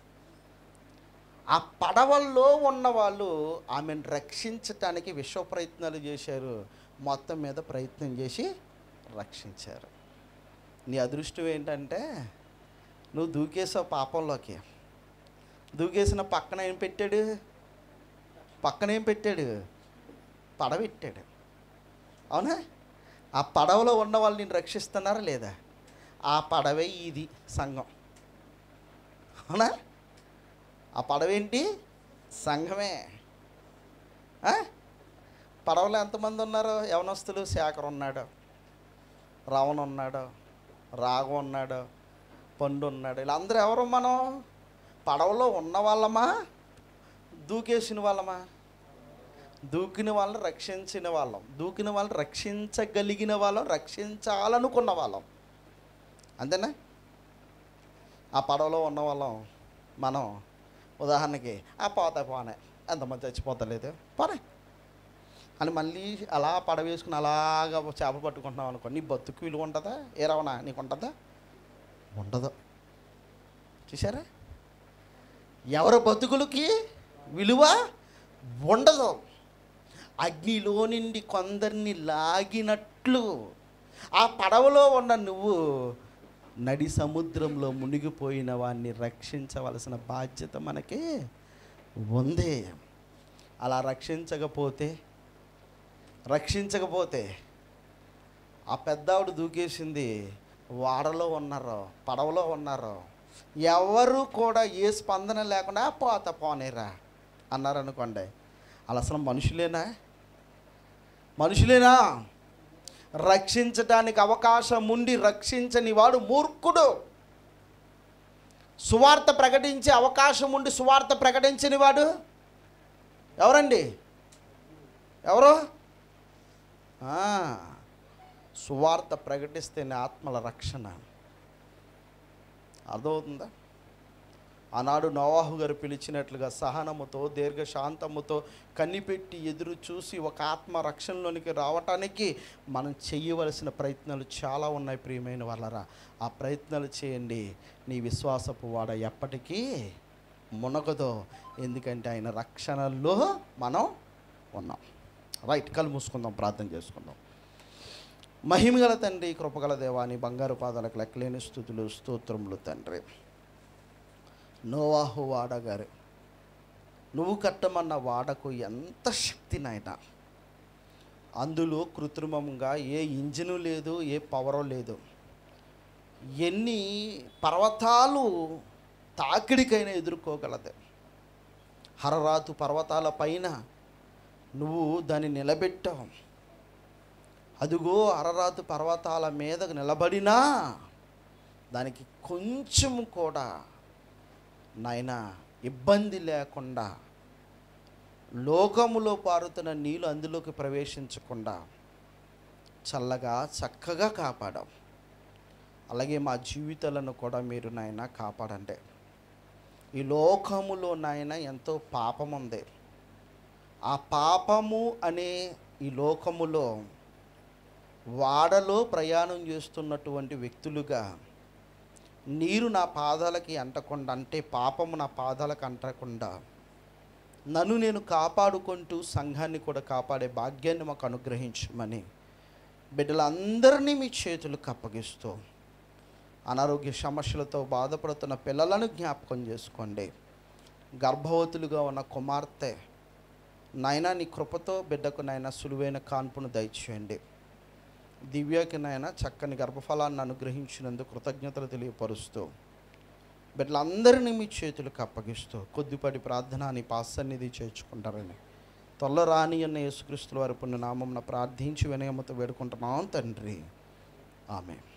ఆ పడవల్లో ఉన్న వాళ్ళు ఆమెను రక్షించటానికి విశ్వ ప్రయత్నాలు చేశారు మొత్తం మీద ప్రయత్నం చేసి రక్షించారు నీ అదృష్టం ఏంటంటే నువ్వు దూకేసావు పాపంలోకి దూకేసిన పక్కన ఏం పెట్టాడు పక్కన ఏం పెట్టాడు పడవ పెట్టాడు అవునా ఆ పడవలో ఉన్న వాళ్ళు నేను రక్షిస్తున్నారా లేదా ఆ పడవే ఇది సంఘం అవునా ఆ పడవేంటి సంఘమే ఆ? పడవలో ఎంతమంది ఉన్నారు యవనస్తులు శేఖర్ ఉన్నాడు రావణ ఉన్నాడు రాఘవ ఉన్నాడు పండు ఉన్నాడు వీళ్ళందరూ ఎవరు మనం పడవలో ఉన్న వాళ్ళమా దూకేసిన వాళ్ళమా దూకిన వాళ్ళని రక్షించిన వాళ్ళం దూకిన వాళ్ళని రక్షించగలిగిన వాళ్ళం రక్షించాలనుకున్న వాళ్ళం అంతేనా ఆ పడవలో ఉన్న వాళ్ళం మనం ఉదాహరణకి ఆ పోతే పోనే ఎంతమంది చచ్చిపోతలేదు పోనే అని మళ్ళీ అలా పడవేసుకుని అలాగా చేప పట్టుకుంటున్నాం అనుకో నీ బతుకు విలువ ఉంటుందా ఏ రవణ నీకు ఉంటుందా ఉండదు చూసారా ఎవరి బతుకులకి విలువ ఉండదు అగ్నిలో నుండి కొందరిని లాగినట్లు ఆ పడవలో ఉన్న నువ్వు నడి సముద్రంలో మునిగిపోయిన వాడిని రక్షించవలసిన బాధ్యత మనకి ఉంది అలా రక్షించకపోతే రక్షించకపోతే ఆ పెద్ద ఆవిడ దూకేసింది వాడలో ఉన్నారు పడవలో ఉన్నారు ఎవరు కూడా ఏ స్పందన లేకుండా పోత పోనేరా అన్నారు అనుకోండి వాళ్ళు అసలు మనుషులేనా మనుషులేనా రక్షించడానికి అవకాశం ఉండి రక్షించని వాడు మూర్ఖుడు సువార్త ప్రకటించే అవకాశం ఉండి సువార్త ప్రకటించని వాడు ఎవరండి ఎవరు ఆ, సువార్త ప్రకటిస్తేనే ఆత్మల రక్షణ అర్థమవుతుందా ఆనాడు నోవాహు గారు పిలిచినట్లుగా సహనముతో దీర్ఘశాంతముతో కనిపెట్టి ఎదురు చూసి ఒక ఆత్మ రక్షణలోనికి రావటానికి మనం చేయవలసిన ప్రయత్నాలు చాలా ఉన్నాయి ప్రియమైన వాళ్ళరా ఆ ప్రయత్నాలు చేయండి నీ విశ్వాసపు వాడ ఎప్పటికీ మునగదో ఎందుకంటే ఆయన రక్షణలో మనం ఉన్నాం రైట్ కళ్ళు మూసుకుందాం ప్రార్థన చేసుకుందాం మహిమగల తండ్రి కృపగల దేవాని బంగారు పాదాలకు లెక్కలేని స్థుతులు స్తోత్రములు తండ్రి నోవాహు వాడ గారు నువ్వు కట్టమన్న వాడకు ఎంత శక్తి నాయన అందులో కృత్రిమంగా ఏ ఇంజిను లేదు ఏ పవరు లేదు ఎన్ని పర్వతాలు తాకిడికైనా ఎదుర్కోగలదు హరరాతు పర్వతాల పైన నువ్వు దాన్ని నిలబెట్టావు అదుగో అరరాతు పర్వతాల మీద నిలబడినా దానికి కొంచెం కూడా నాయన ఇబ్బంది లేకుండా లోకములో పారుతున్న నీళ్ళు అందులోకి ప్రవేశించకుండా చల్లగా చక్కగా కాపాడాం అలాగే మా జీవితాలను కూడా మీరు నాయన కాపాడండి ఈ లోకములో నాయన ఎంతో పాపం ఉంది ఆ పాపము అనే ఈ లోకములో వాడలో ప్రయాణం చేస్తున్నటువంటి వ్యక్తులుగా నీరు నా పాదాలకి అంటకుండా అంటే పాపము నా పాదాలకు అంటకుండా నన్ను నేను కాపాడుకుంటూ సంఘాన్ని కూడా కాపాడే భాగ్యాన్ని మాకు అనుగ్రహించమని బిడ్డలందరినీ మీ చేతులకు అప్పగిస్తూ అనారోగ్య సమస్యలతో బాధపడుతున్న పిల్లలను జ్ఞాపకం చేసుకోండి గర్భవతులుగా ఉన్న కుమార్తె నాయనా నీ కృపతో బిడ్డకు నాయన సులువైన కాన్పును దయచేయండి దివ్యకి నాయన చక్కని గర్భఫలాన్ని అనుగ్రహించినందుకు కృతజ్ఞతలు తెలియపరుస్తూ బిడ్డలందరినీ మీ చేతులకు అప్పగిస్తూ కొద్దిపాటి ప్రార్థన నీ పాసన్నిధి చేర్చుకుంటారని త్వరలో రాని అన్న యేసుక్రీస్తుల వారి పుణ్యనామం ప్రార్థించి వినయమతో వేడుకుంటున్నాం తండ్రి ఆమె